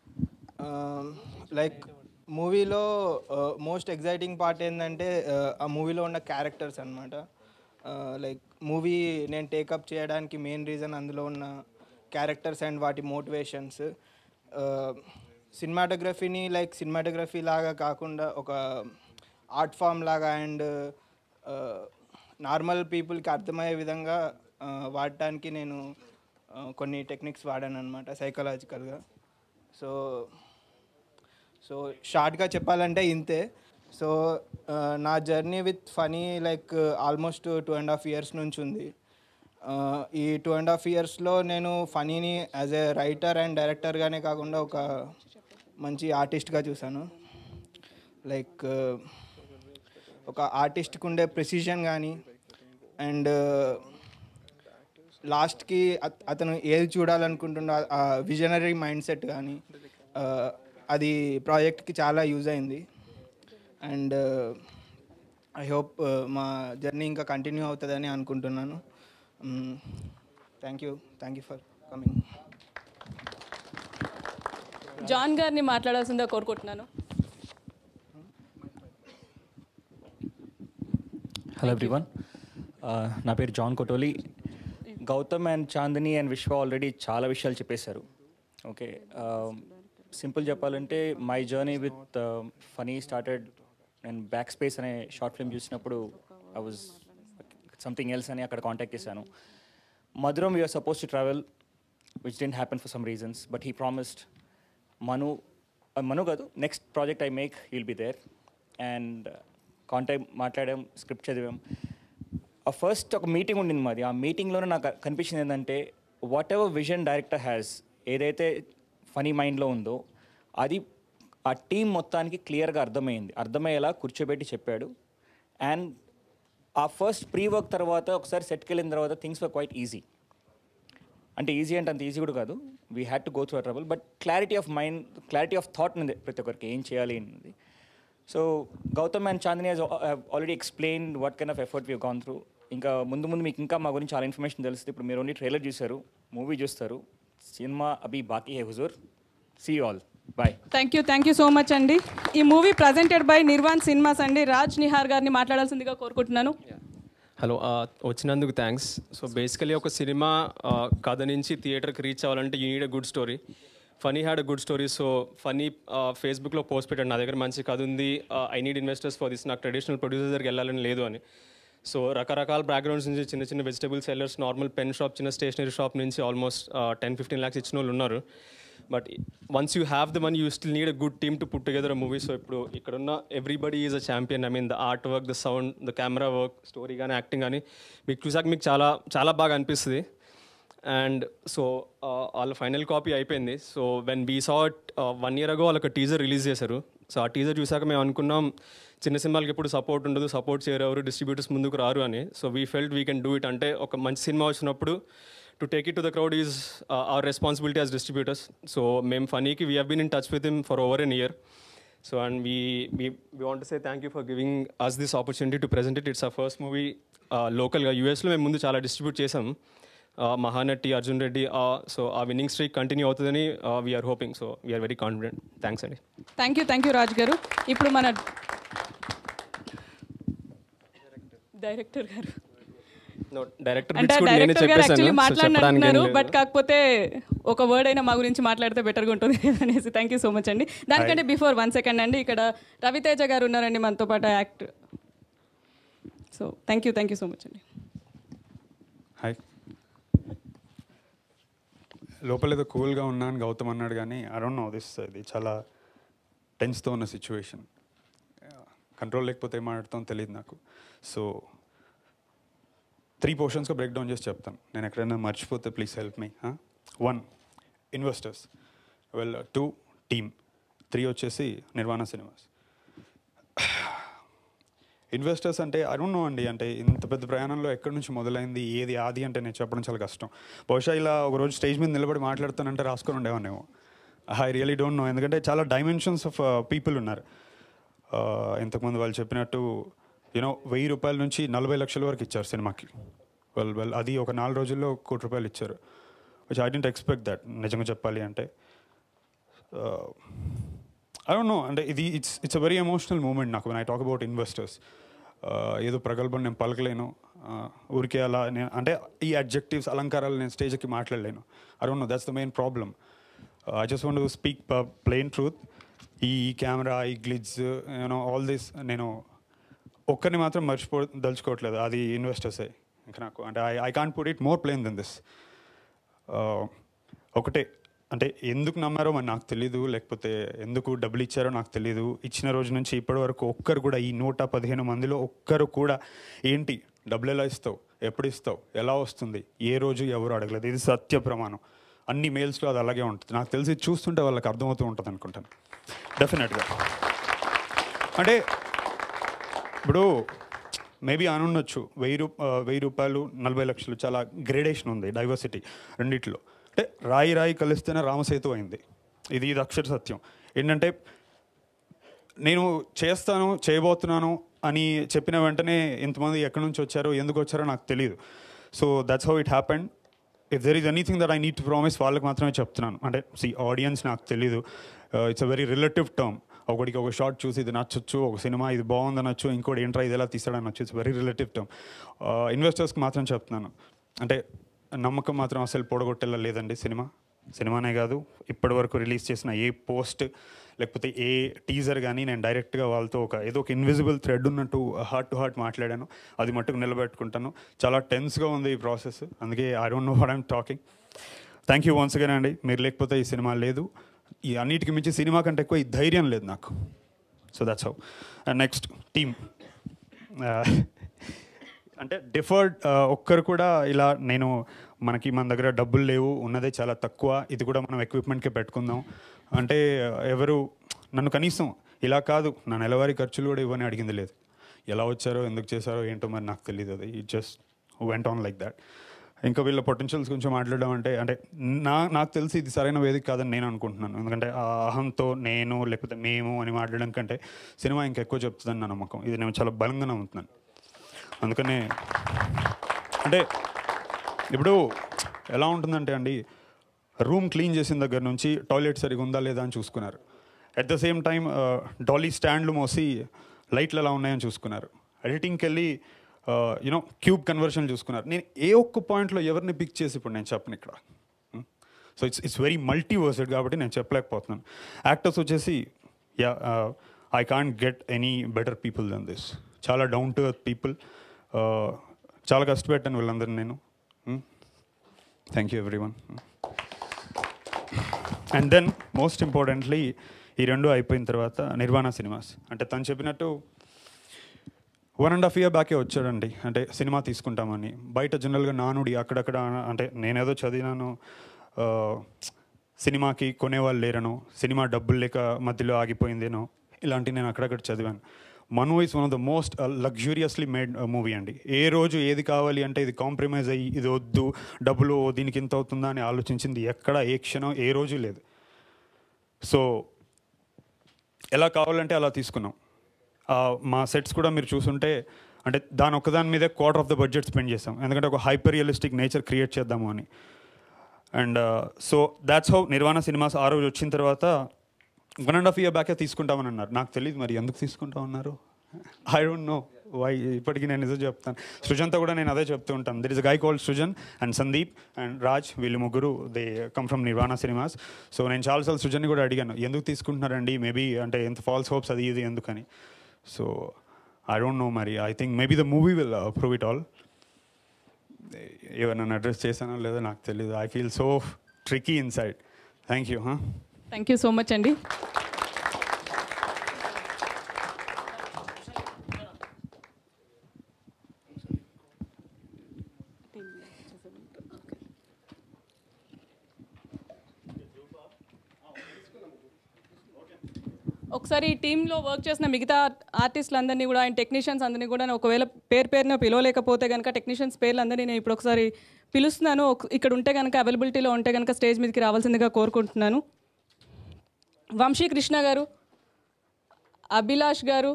లైక్ మూవీలో మోస్ట్ ఎగ్జైటింగ్ పార్ట్ ఏంటంటే uh, ఆ మూవీలో ఉన్న క్యారెక్టర్స్ అనమాట లైక్ మూవీ నేను టేకప్ చేయడానికి మెయిన్ రీజన్ అందులో ఉన్న క్యారెక్టర్స్ అండ్ వాటి మోటివేషన్స్ సినిమాటోగ్రఫీని లైక్ సినిమాటోగ్రఫీ లాగా కాకుండా ఒక ఆర్ట్ ఫామ్ లాగా అండ్ నార్మల్ పీపుల్కి అర్థమయ్యే విధంగా uh, వాడటానికి నేను uh, కొన్ని టెక్నిక్స్ వాడాను అనమాట సైకలాజికల్గా సో సో షార్ట్గా చెప్పాలంటే ఇంతే సో ఆ, నా journey with Phani like almost two and half years నుంచి ఉంది ఆ, ఈ టూ అండ్ హాఫ్ ఇయర్స్లో నేను ఫనీని యాజ్ ఎ రైటర్ అండ్ డైరెక్టర్గానే కాకుండా ఒక మంచి ఆర్టిస్ట్గా చూశాను లైక్ ఒక ఆర్టిస్ట్కి ఉండే ప్రెసిషన్ కానీ అండ్ లాస్ట్కి అత- అతను ఏది చూడాలనుకుంటుండో ఆ విజనరీ మైండ్ సెట్ కానీ ఆ, అది ప్రాజెక్ట్కి చాలా యూజ్ అయింది అండ్ ఐ హోప్ మా జర్నీ ఇంకా కంటిన్యూ అవుతుందని అనుకుంటున్నాను thank you thank you for coming John గారిని మాట్లాడాల్సిందిగా కోరుకుంటున్నాను హలో ఎవ్రీవన్ నా పేరు జాన్ కొటోలి Gautam and Chandini and Vishwa already చాలా విషయాలు చెప్పేశారు ఓకే సింపుల్ చెప్పాలంటే my journey with Phani started నేను బ్యాక్ స్పేస్ అనే షార్ట్ ఫిల్మ్ చూసినప్పుడు ఐ వాజ్ సంథింగ్ ఎల్స్ అని అక్కడ కాంటాక్ట్ చేశాను Madhuram we are supposed to travel which didn't happen for some reasons but he promised Manu uh, Manu కాదు next project I make will be there and contact మాట్లాడాం script చదివాం ఆ first ఒక meeting ఉండింది మాది ఆ మీటింగ్లోనే నాకు కనిపించింది ఏంటంటే whatever vision director has ఏదైతే ఫనీ మైండ్లో ఉందో అది ఆ టీం మొత్తానికి క్లియర్గా అర్థమైంది అర్థమయ్యేలా కూర్చోబెట్టి చెప్పాడు అండ్ ఆ ఫస్ట్ ప్రీ వర్క్ తర్వాత ఒకసారి సెట్కి వెళ్ళిన తర్వాత థింగ్స్ వర్ క్వైట్ ఈజీ అంటే ఈజీ అంటే అంత ఈజీ కూడా కాదు we had to go through trouble but clarity of mind clarity of thought ఉంది ప్రతి ఒక్కరికి ఏం చేయాలి అనేది so Gautam and Chandini has already explain what kind of effort we gone through ఇంకా ముందు ముందు మీకు ఇంకా మా గురించి చాలా ఇన్ఫర్మేషన్ తెలుస్తుంది ఇప్పుడు మీరు ఓన్లీ ట్రైలర్ చూశారు మూవీ చూస్తారు సినిమా అభి బాకీ హే హుజూర్ see all bye thank you thank you so much అండి ఈ మూవీ ప్రజెంటెడ్ బై నిర్వాణ్ సినిమాస్ అండి రాజ్ నిహార్ గారిని మాట్లాడాల్సిందిగా కోరుకుంటున్నాను హలో ఆ, వచ్చినందుకు థ్యాంక్స్ సో బేసికలీ ఒక సినిమా ఆ, కథ నుంచి థియేటర్కి రీచ్ అవ్వాలంటే you need a good story Phani had a good story so Phani ఫేస్బుక్లో పోస్ట్ పెట్టాడు నా దగ్గర మంచి కథ ఉంది I need investors for this నాకు ట్రెడిషనల్ ప్రొడ్యూసర్ దగ్గరికి వెళ్ళాలని లేదు అని సో రకరకాల బ్యాక్గ్రౌండ్స్ నుంచి చిన్న చిన్న vegetable sellers normal pen shop చిన్న స్టేషనరీ షాప్ నుంచి ఆల్మోస్ట్ టెన్ ఫిఫ్టీన్ ల్యాక్స్ ఇచ్చిన వాళ్ళు ఉన్నారు but once you have the money you still need a good team to put together a movie so ఇప్పుడు ఇక్కడున్న everybody is a champion I mean the art work the sound the camera work story కానీ acting కానీ మీకు చూసాక మీకు చాలా చాలా బాగా అనిపిస్తుంది అండ్ సో వాళ్ళ ఫైనల్ కాపీ అయిపోయింది so when we saw one year ago వాళ్ళకి టీజర్ రిలీజ్ చేశారు సో ఆ టీజర్ చూసాక మేము అనుకున్నాం చిన్న సినిమాలకి ఎప్పుడు సపోర్ట్ ఉండదు సపోర్ట్ చేయరు ఎవరు డిస్ట్రిబ్యూటర్స్ ముందుకు రారు అని so we felt we can do it అంటే ఒక మంచి సినిమా వచ్చినప్పుడు to take it to the crowd is our responsibility as distributors so మేము ఫనీకి we have been in touch with him for over an year so and we we we want say thank you for giving us this opportunity to present it it's a first movie లోకల్గా యూఎస్లో మేము ముందు చాలా distribute చేసాం uh, Mahanati Arjun Reddy so ఆ winning streak continue అవుతుందని we are hoping so we are very confident thanks అండి thank you thank you Raj garu ఇప్పుడు మన డైరెక్టర్ గారు డైరెక్టర్ అంటే కూడా నేనే డైరెక్టర్ గారు యాక్చువల్లీ చెప్పేశాను సో చెప్పడానికి మాట్లాడినట్టున్నారు ఏం బట్ లేదు. కాకపోతే ఒక వర్డ్ అయినా మా గురించి మాట్లాడితే బెటర్గా ఉంటుంది అనేసి థ్యాంక్ యూ సో మచ్ అండి దానికంటే బిఫోర్ వన్ సెకండ్ అండి ఇక్కడ రవితేజ గారు ఉన్నారండి మనతో పాటు act so thank you thank you so much అండి హాయ్ లోపల ఏదో కూల్గా ఉన్నాను గౌతమ్ అన్నాడు కానీ ఐ డోంట్ నో దిస్ ఇది చాలా టెన్స్తో ఉన్న సిచ్యువేషన్ కంట్రోల్ లేకపోతే ఏం మాట్లాడతాం తెలియదు నాకు సో త్రీ పోర్షన్స్గా బ్రేక్ డౌన్ చేసి చెప్తాను నేను ఎక్కడైనా మర్చిపోతే please help me one investors well two team three వచ్చేసి నిర్వాణ సినిమాస్ ఇన్వెస్టర్స్ అంటే ఐ డోంట్ నో అండి అంటే ఇంత పెద్ద ప్రయాణంలో ఎక్కడి నుంచి మొదలైంది ఏది ఆది అంటే నేను చెప్పడం చాలా కష్టం బహుశా ఇలా ఒక రోజు స్టేజ్ మీద నిలబడి మాట్లాడుతానంటే రాసుకొని ఉండేవాన్నేమో ఐ రియలీ డోంట్ నో ఎందుకంటే చాలా డైమెన్షన్స్ ఆఫ్ పీపుల్ ఉన్నారు Uh, ఇంతకుముందు వాళ్ళు చెప్పినట్టు యూనో వెయ్యి రూపాయల నుంచి నలభై లక్షల వరకు ఇచ్చారు సినిమాకి వెల్ వెల్ అది ఒక నాలుగు రోజుల్లో కోటి రూపాయలు ఇచ్చారు which I didn't expect that నిజంగా చెప్పాలి అంటే ఐ డోంట్ నో అంటే ఇది it's it's a very emotional moment నాకు ఐ టాక్ అబౌట్ ఇన్వెస్టర్స్ ఏదో ప్రగల్భం నేను పలకలేను Uh, ఊరికే అలా నేను అంటే ఈ అడ్జెక్టివ్స్ అలంకారాలు నేను స్టేజ్కి మాట్లాడలేను I don't know that's the main problem I just want speak plain truth ఈ కెమెరా ఈ గ్లిడ్స్ యూనో ఆల్ దిస్ నేను ఒక్కరిని మాత్రం మర్చిపో దలుచుకోవట్లేదు అది ఇన్వెస్టర్సే ఇంకా నాకు అంటే I I can't put it more plain then this ఒకటే అంటే ఎందుకు నమ్మారో మరి నాకు తెలీదు లేకపోతే ఎందుకు డబ్బులు ఇచ్చారో నాకు తెలీదు ఇచ్చిన రోజు నుంచి ఇప్పటి వరకు ఒక్కరు కూడా ఈ నూట పదిహేను మందిలో ఒక్కరు కూడా ఏంటి డబ్బులు ఎలా ఇస్తావు ఎప్పుడు ఇస్తావు ఎలా వస్తుంది ఏ రోజు ఎవరు అడగలేదు ఇది సత్య ప్రమాణం అన్ని మెయిల్స్లో అది అలాగే ఉంటుంది నాకు తెలిసి చూస్తుంటే వాళ్ళకి అర్థమవుతూ ఉంటుంది అనుకుంటాను డెఫినెట్గా అంటే ఇప్పుడు మేబీ అనుండొచ్చు వెయ్యి రూ ఆ, వెయ్యి రూపాయలు నలభై లక్షలు చాలా గ్రేడేషన్ ఉంది డైవర్సిటీ రెండిట్లో అంటే రాయి రాయి కలిస్తేనే రామసేతు అయింది ఇది ఇది అక్షర సత్యం ఏంటంటే నేను చేస్తాను చేయబోతున్నాను అని చెప్పిన వెంటనే ఇంతమంది ఎక్కడి నుంచి వచ్చారో ఎందుకు వచ్చారో నాకు తెలియదు so that's how it happened if there is anything that I need to promise వాళ్ళకి మాత్రమే చెప్తున్నాను అంటే సి ఆడియన్స్ నాకు తెలీదు it's a very relative term ఒకటికి ఒక షార్ట్ చూసి ఇది నచ్చొచ్చు ఒక సినిమా ఇది బాగుంది అనొచ్చు ఇంకోటి ఏంట్రా ఇది ఎలా తీసాడు అనొచ్చు ఇట్స్ వెరీ రిలేటివ్ టర్మ్ ఇన్వెస్టర్స్కి మాత్రం చెప్తున్నాను అంటే నమ్మకం మాత్రం అసలు పొడగొట్టేలా లేదండి సినిమా సినిమానే కాదు ఇప్పటి వరకు రిలీజ్ చేసిన ఏ పోస్ట్ లేకపోతే ఏ టీజర్ కానీ నేను డైరెక్ట్గా వాళ్ళతో ఒక ఏదో ఒక ఇన్విజిబుల్ థ్రెడ్ ఉన్నట్టు హార్ట్ టు హార్ట్ మాట్లాడాను అది మట్టుకు నిలబెట్టుకుంటాను చాలా టెన్స్గా ఉంది ఈ ప్రాసెస్ అందుకే I don't know what I'm talking thank you once again అండి మీరు లేకపోతే ఈ సినిమా లేదు ఈ అన్నిటికి మించి సినిమా కంటే ఎక్కువ ఈ ధైర్యం లేదు నాకు so that's how and next team అంటే డిఫర్డ్ ఒక్కరు కూడా ఇలా నేను మనకి మన దగ్గర డబ్బులు లేవు ఉన్నదే చాలా తక్కువ ఇది కూడా మనం ఎక్విప్మెంట్కే పెట్టుకుందాం అంటే ఎవరు నన్ను కనీసం ఇలా కాదు నా నెలవారీ ఖర్చులు కూడా ఇవ్వని అడిగింది లేదు ఎలా వచ్చారో ఎందుకు చేశారో ఏంటో మరి నాకు తెలియదు అది it just went on like that ఇంకా వీళ్ళ పొటెన్షియల్స్ గురించి మాట్లాడడం అంటే అంటే నా నాకు తెలిసి ఇది సరైన వేదిక కాదని నేను అనుకుంటున్నాను ఎందుకంటే ఆ అహంతో నేను లేకపోతే మేము అని మాట్లాడడం కంటే సినిమా ఇంకా ఎక్కువ చెప్తుందని నా నమ్మకం ఇది నేను చాలా బలంగా నమ్ముతున్నాను అందుకనే అంటే ఇప్పుడు ఎలా ఉంటుందంటే అండి రూమ్ క్లీన్ చేసిన దగ్గర నుంచి టాయిలెట్ సరిగా ఉందా లేదా అని చూసుకున్నారు at the same time dolly స్టాండ్లు మోసి లైట్లు ఎలా ఉన్నాయని చూసుకున్నారు ఎడిటింగ్కి వెళ్ళి యూనో క్యూబ్ కన్వర్షన్ చూసుకున్నారు నేను ఏ ఒక్క పాయింట్లో ఎవరిని పిక్ చేసి ఇప్పుడు నేను చెప్పను ఇక్కడ so it's it's very multi versed కాబట్టి నేను చెప్పలేకపోతున్నాను యాక్టర్స్ వచ్చేసి yeah I can't get any better people then this చాలా డౌన్ టు ఎర్త్ పీపుల్ చాలా కష్టపెట్టాను వీళ్ళందరినీ నేను thank you every one and then most importantly ఈ రెండు అయిపోయిన తర్వాత నిర్వాణ సినిమాస్ అంటే తను చెప్పినట్టు వన్ అండ్ హాఫ్ ఇయర్ బ్యాకే వచ్చాడండి అంటే సినిమా తీసుకుంటామని బయట జనరల్గా నానుడి అక్కడక్కడ అంటే నేనేదో చదివినాను ఆ, సినిమాకి కొనేవాళ్ళు లేరను సినిమా డబ్బులు లేక మధ్యలో ఆగిపోయిందేనో ఇలాంటి నేను అక్కడక్కడ చదివాను Manu is one of the most luxuriously made movie అండి ఏ రోజు ఏది కావాలి అంటే ఇది కాంప్రమైజ్ అయ్యి ఇది వద్దు డబ్బులు దీనికి ఇంత అవుతుందా అని ఆలోచించింది ఎక్కడ ఏ క్షణం ఏ రోజు లేదు సో ఎలా కావాలంటే అలా తీసుకున్నాం ఆ, మా సెట్స్ కూడా మీరు చూసుంటే అంటే దాని ఒక్కదాని మీదే quarter of the budget spend చేసాం ఎందుకంటే ఒక హైపర్ రియలిస్టిక్ నేచర్ క్రియేట్ చేద్దాము అని and so that's how Nirvana cinemas ఆ రోజు వచ్చిన తర్వాత వన్ అండ్ హాఫ్ ఇయర్ బ్యాకే తీసుకుంటామని అన్నారు నాకు తెలియదు మరి ఎందుకు తీసుకుంటామన్నారు ఐ డోంట్ నో వై ఇప్పటికీ నేను నిజం చెప్తాను సృజన్తో కూడా నేను అదే చెప్తూ ఉంటాను there is guy called Srujan and Sandeep and Raj వీళ్ళు ముగ్గురు they come from Nirvana cinemas so నేను చాలాసార్లు సృజన్ని కూడా అడిగాను ఎందుకు తీసుకుంటున్నారండి మేబీ అంటే ఎంత ఫాల్స్ హోప్స్ అది ఇది ఎందుకని సో ఐ డోంట్ నో మరి I think maybe the movie will prove it all ఎవరినైనా అడ్రస్ చేశానో లేదో నాకు తెలియదు I feel so tricky inside thank you హా థ్యాంక్ యూ సో మచ్ అండి ఒకసారి ఈ టీంలో వర్క్ చేసిన మిగతా ఆర్టిస్టులందరినీ కూడా ఆయన టెక్నీషియన్స్ అందరినీ కూడా నేను ఒకవేళ పేరు పేరున పిలవలేకపోతే కనుక టెక్నీషియన్స్ పేర్లు అందరినీ నేను ఇప్పుడు ఒకసారి పిలుస్తున్నాను ఒక- ఇక్కడ ఉంటే కనుక అవైలబిలిటీలో ఉంటే కనుక స్టేజ్ మీదకి రావాల్సిందిగా కోరుకుంటున్నాను వంశీ కృష్ణ గారు అభిలాష్ గారు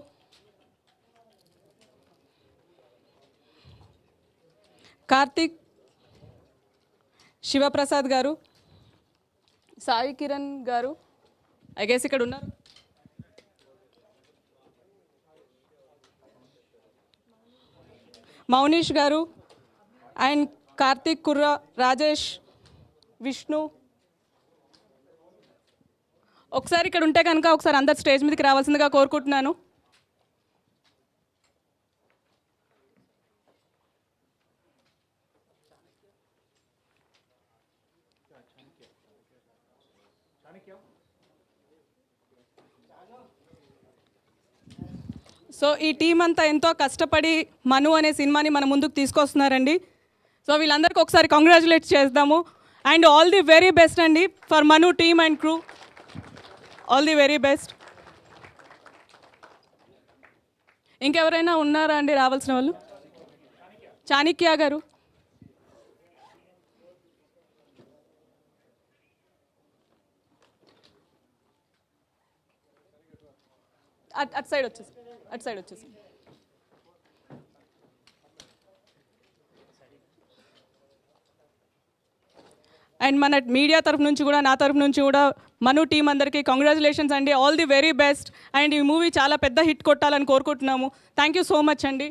కార్తీక్ శివప్రసాద్ గారు సాయి కిరణ్ గారు ఐ గెస్ ఇక్కడ ఉన్నారు మౌనీష్ గారు అండ్ కార్తీక్ కుర్ర రాజేష్ విష్ణు ఒకసారి ఇక్కడ ఉంటే కనుక ఒకసారి అందరు స్టేజ్ మీదకి రావాల్సిందిగా కోరుకుంటున్నాను సో ఈ టీం అంతా ఎంతో కష్టపడి మను అనే సినిమాని మన ముందుకు తీసుకొస్తున్నారండి సో వీళ్ళందరికీ ఒకసారి కంగ్రాచులేట్ చేద్దాము and all the very best అండి for Manu team and crew all the very best ఇంకెవరైనా ఉన్నారా అండి రావాల్సిన వాళ్ళు చాణిక్య గారు అట్ అటు సైడ్ వచ్చేసి అటు సైడ్ వచ్చేసి అండ్ మన మీడియా తరఫు నుంచి కూడా నా తరఫు నుంచి కూడా మను టీం అందరికీ కంగ్రాచులేషన్స్ అండి all the very best and ఈ మూవీ చాలా పెద్ద హిట్ కొట్టాలని కోరుకుంటున్నాము థ్యాంక్ యూ సో మచ్ అండి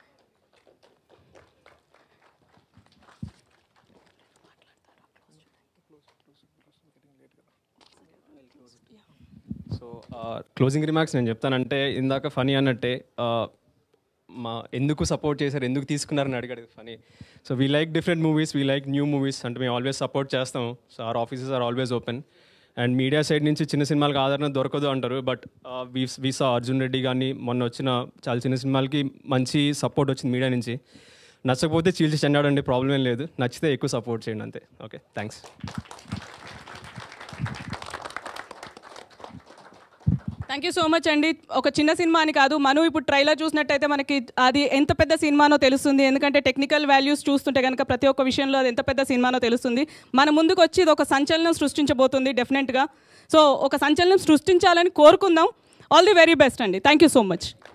సో క్లోజింగ్ రిమార్క్స్ నేను చెప్తానంటే ఇందాక ఫనీ అన్నట్టే ఆ, మా ఎందుకు సపోర్ట్ చేశారు ఎందుకు తీసుకున్నారని అడిగాడు funny so we like different movies we like new movies అంటే మేము ఆల్వేస్ సపోర్ట్ చేస్తాం so our offices are always open and media side నుంచి చిన్న సినిమాలకు ఆదరణ దొరకదు అంటారు బట్ వీసా అర్జున్ రెడ్డి కానీ మొన్న వచ్చిన చాలా చిన్న సినిమాలకి మంచి సపోర్ట్ వచ్చింది మీడియా నుంచి నచ్చకపోతే చీల్చి చెండాడండి ప్రాబ్లం ఏం లేదు నచ్చితే ఎక్కువ సపోర్ట్ చేయండి అంతే okay thanks thank you so much అండి ఒక చిన్న సినిమా అని కాదు మను ఇప్పుడు ట్రైలర్ చూసినట్టయితే మనకి అది ఎంత పెద్ద సినిమానో తెలుస్తుంది ఎందుకంటే టెక్నికల్ వాల్యూస్ చూస్తుంటే కనుక ప్రతి ఒక్క విషయంలో అది ఎంత పెద్ద సినిమానో తెలుస్తుంది మన ముందుకు వచ్చి ఇది ఒక సంచలనం సృష్టించబోతుంది డెఫినెట్గా సో ఒక సంచలనం సృష్టించాలని కోరుకుందాం ఆల్ ది వెరీ బెస్ట్ అండి థ్యాంక్ యూ సో మచ్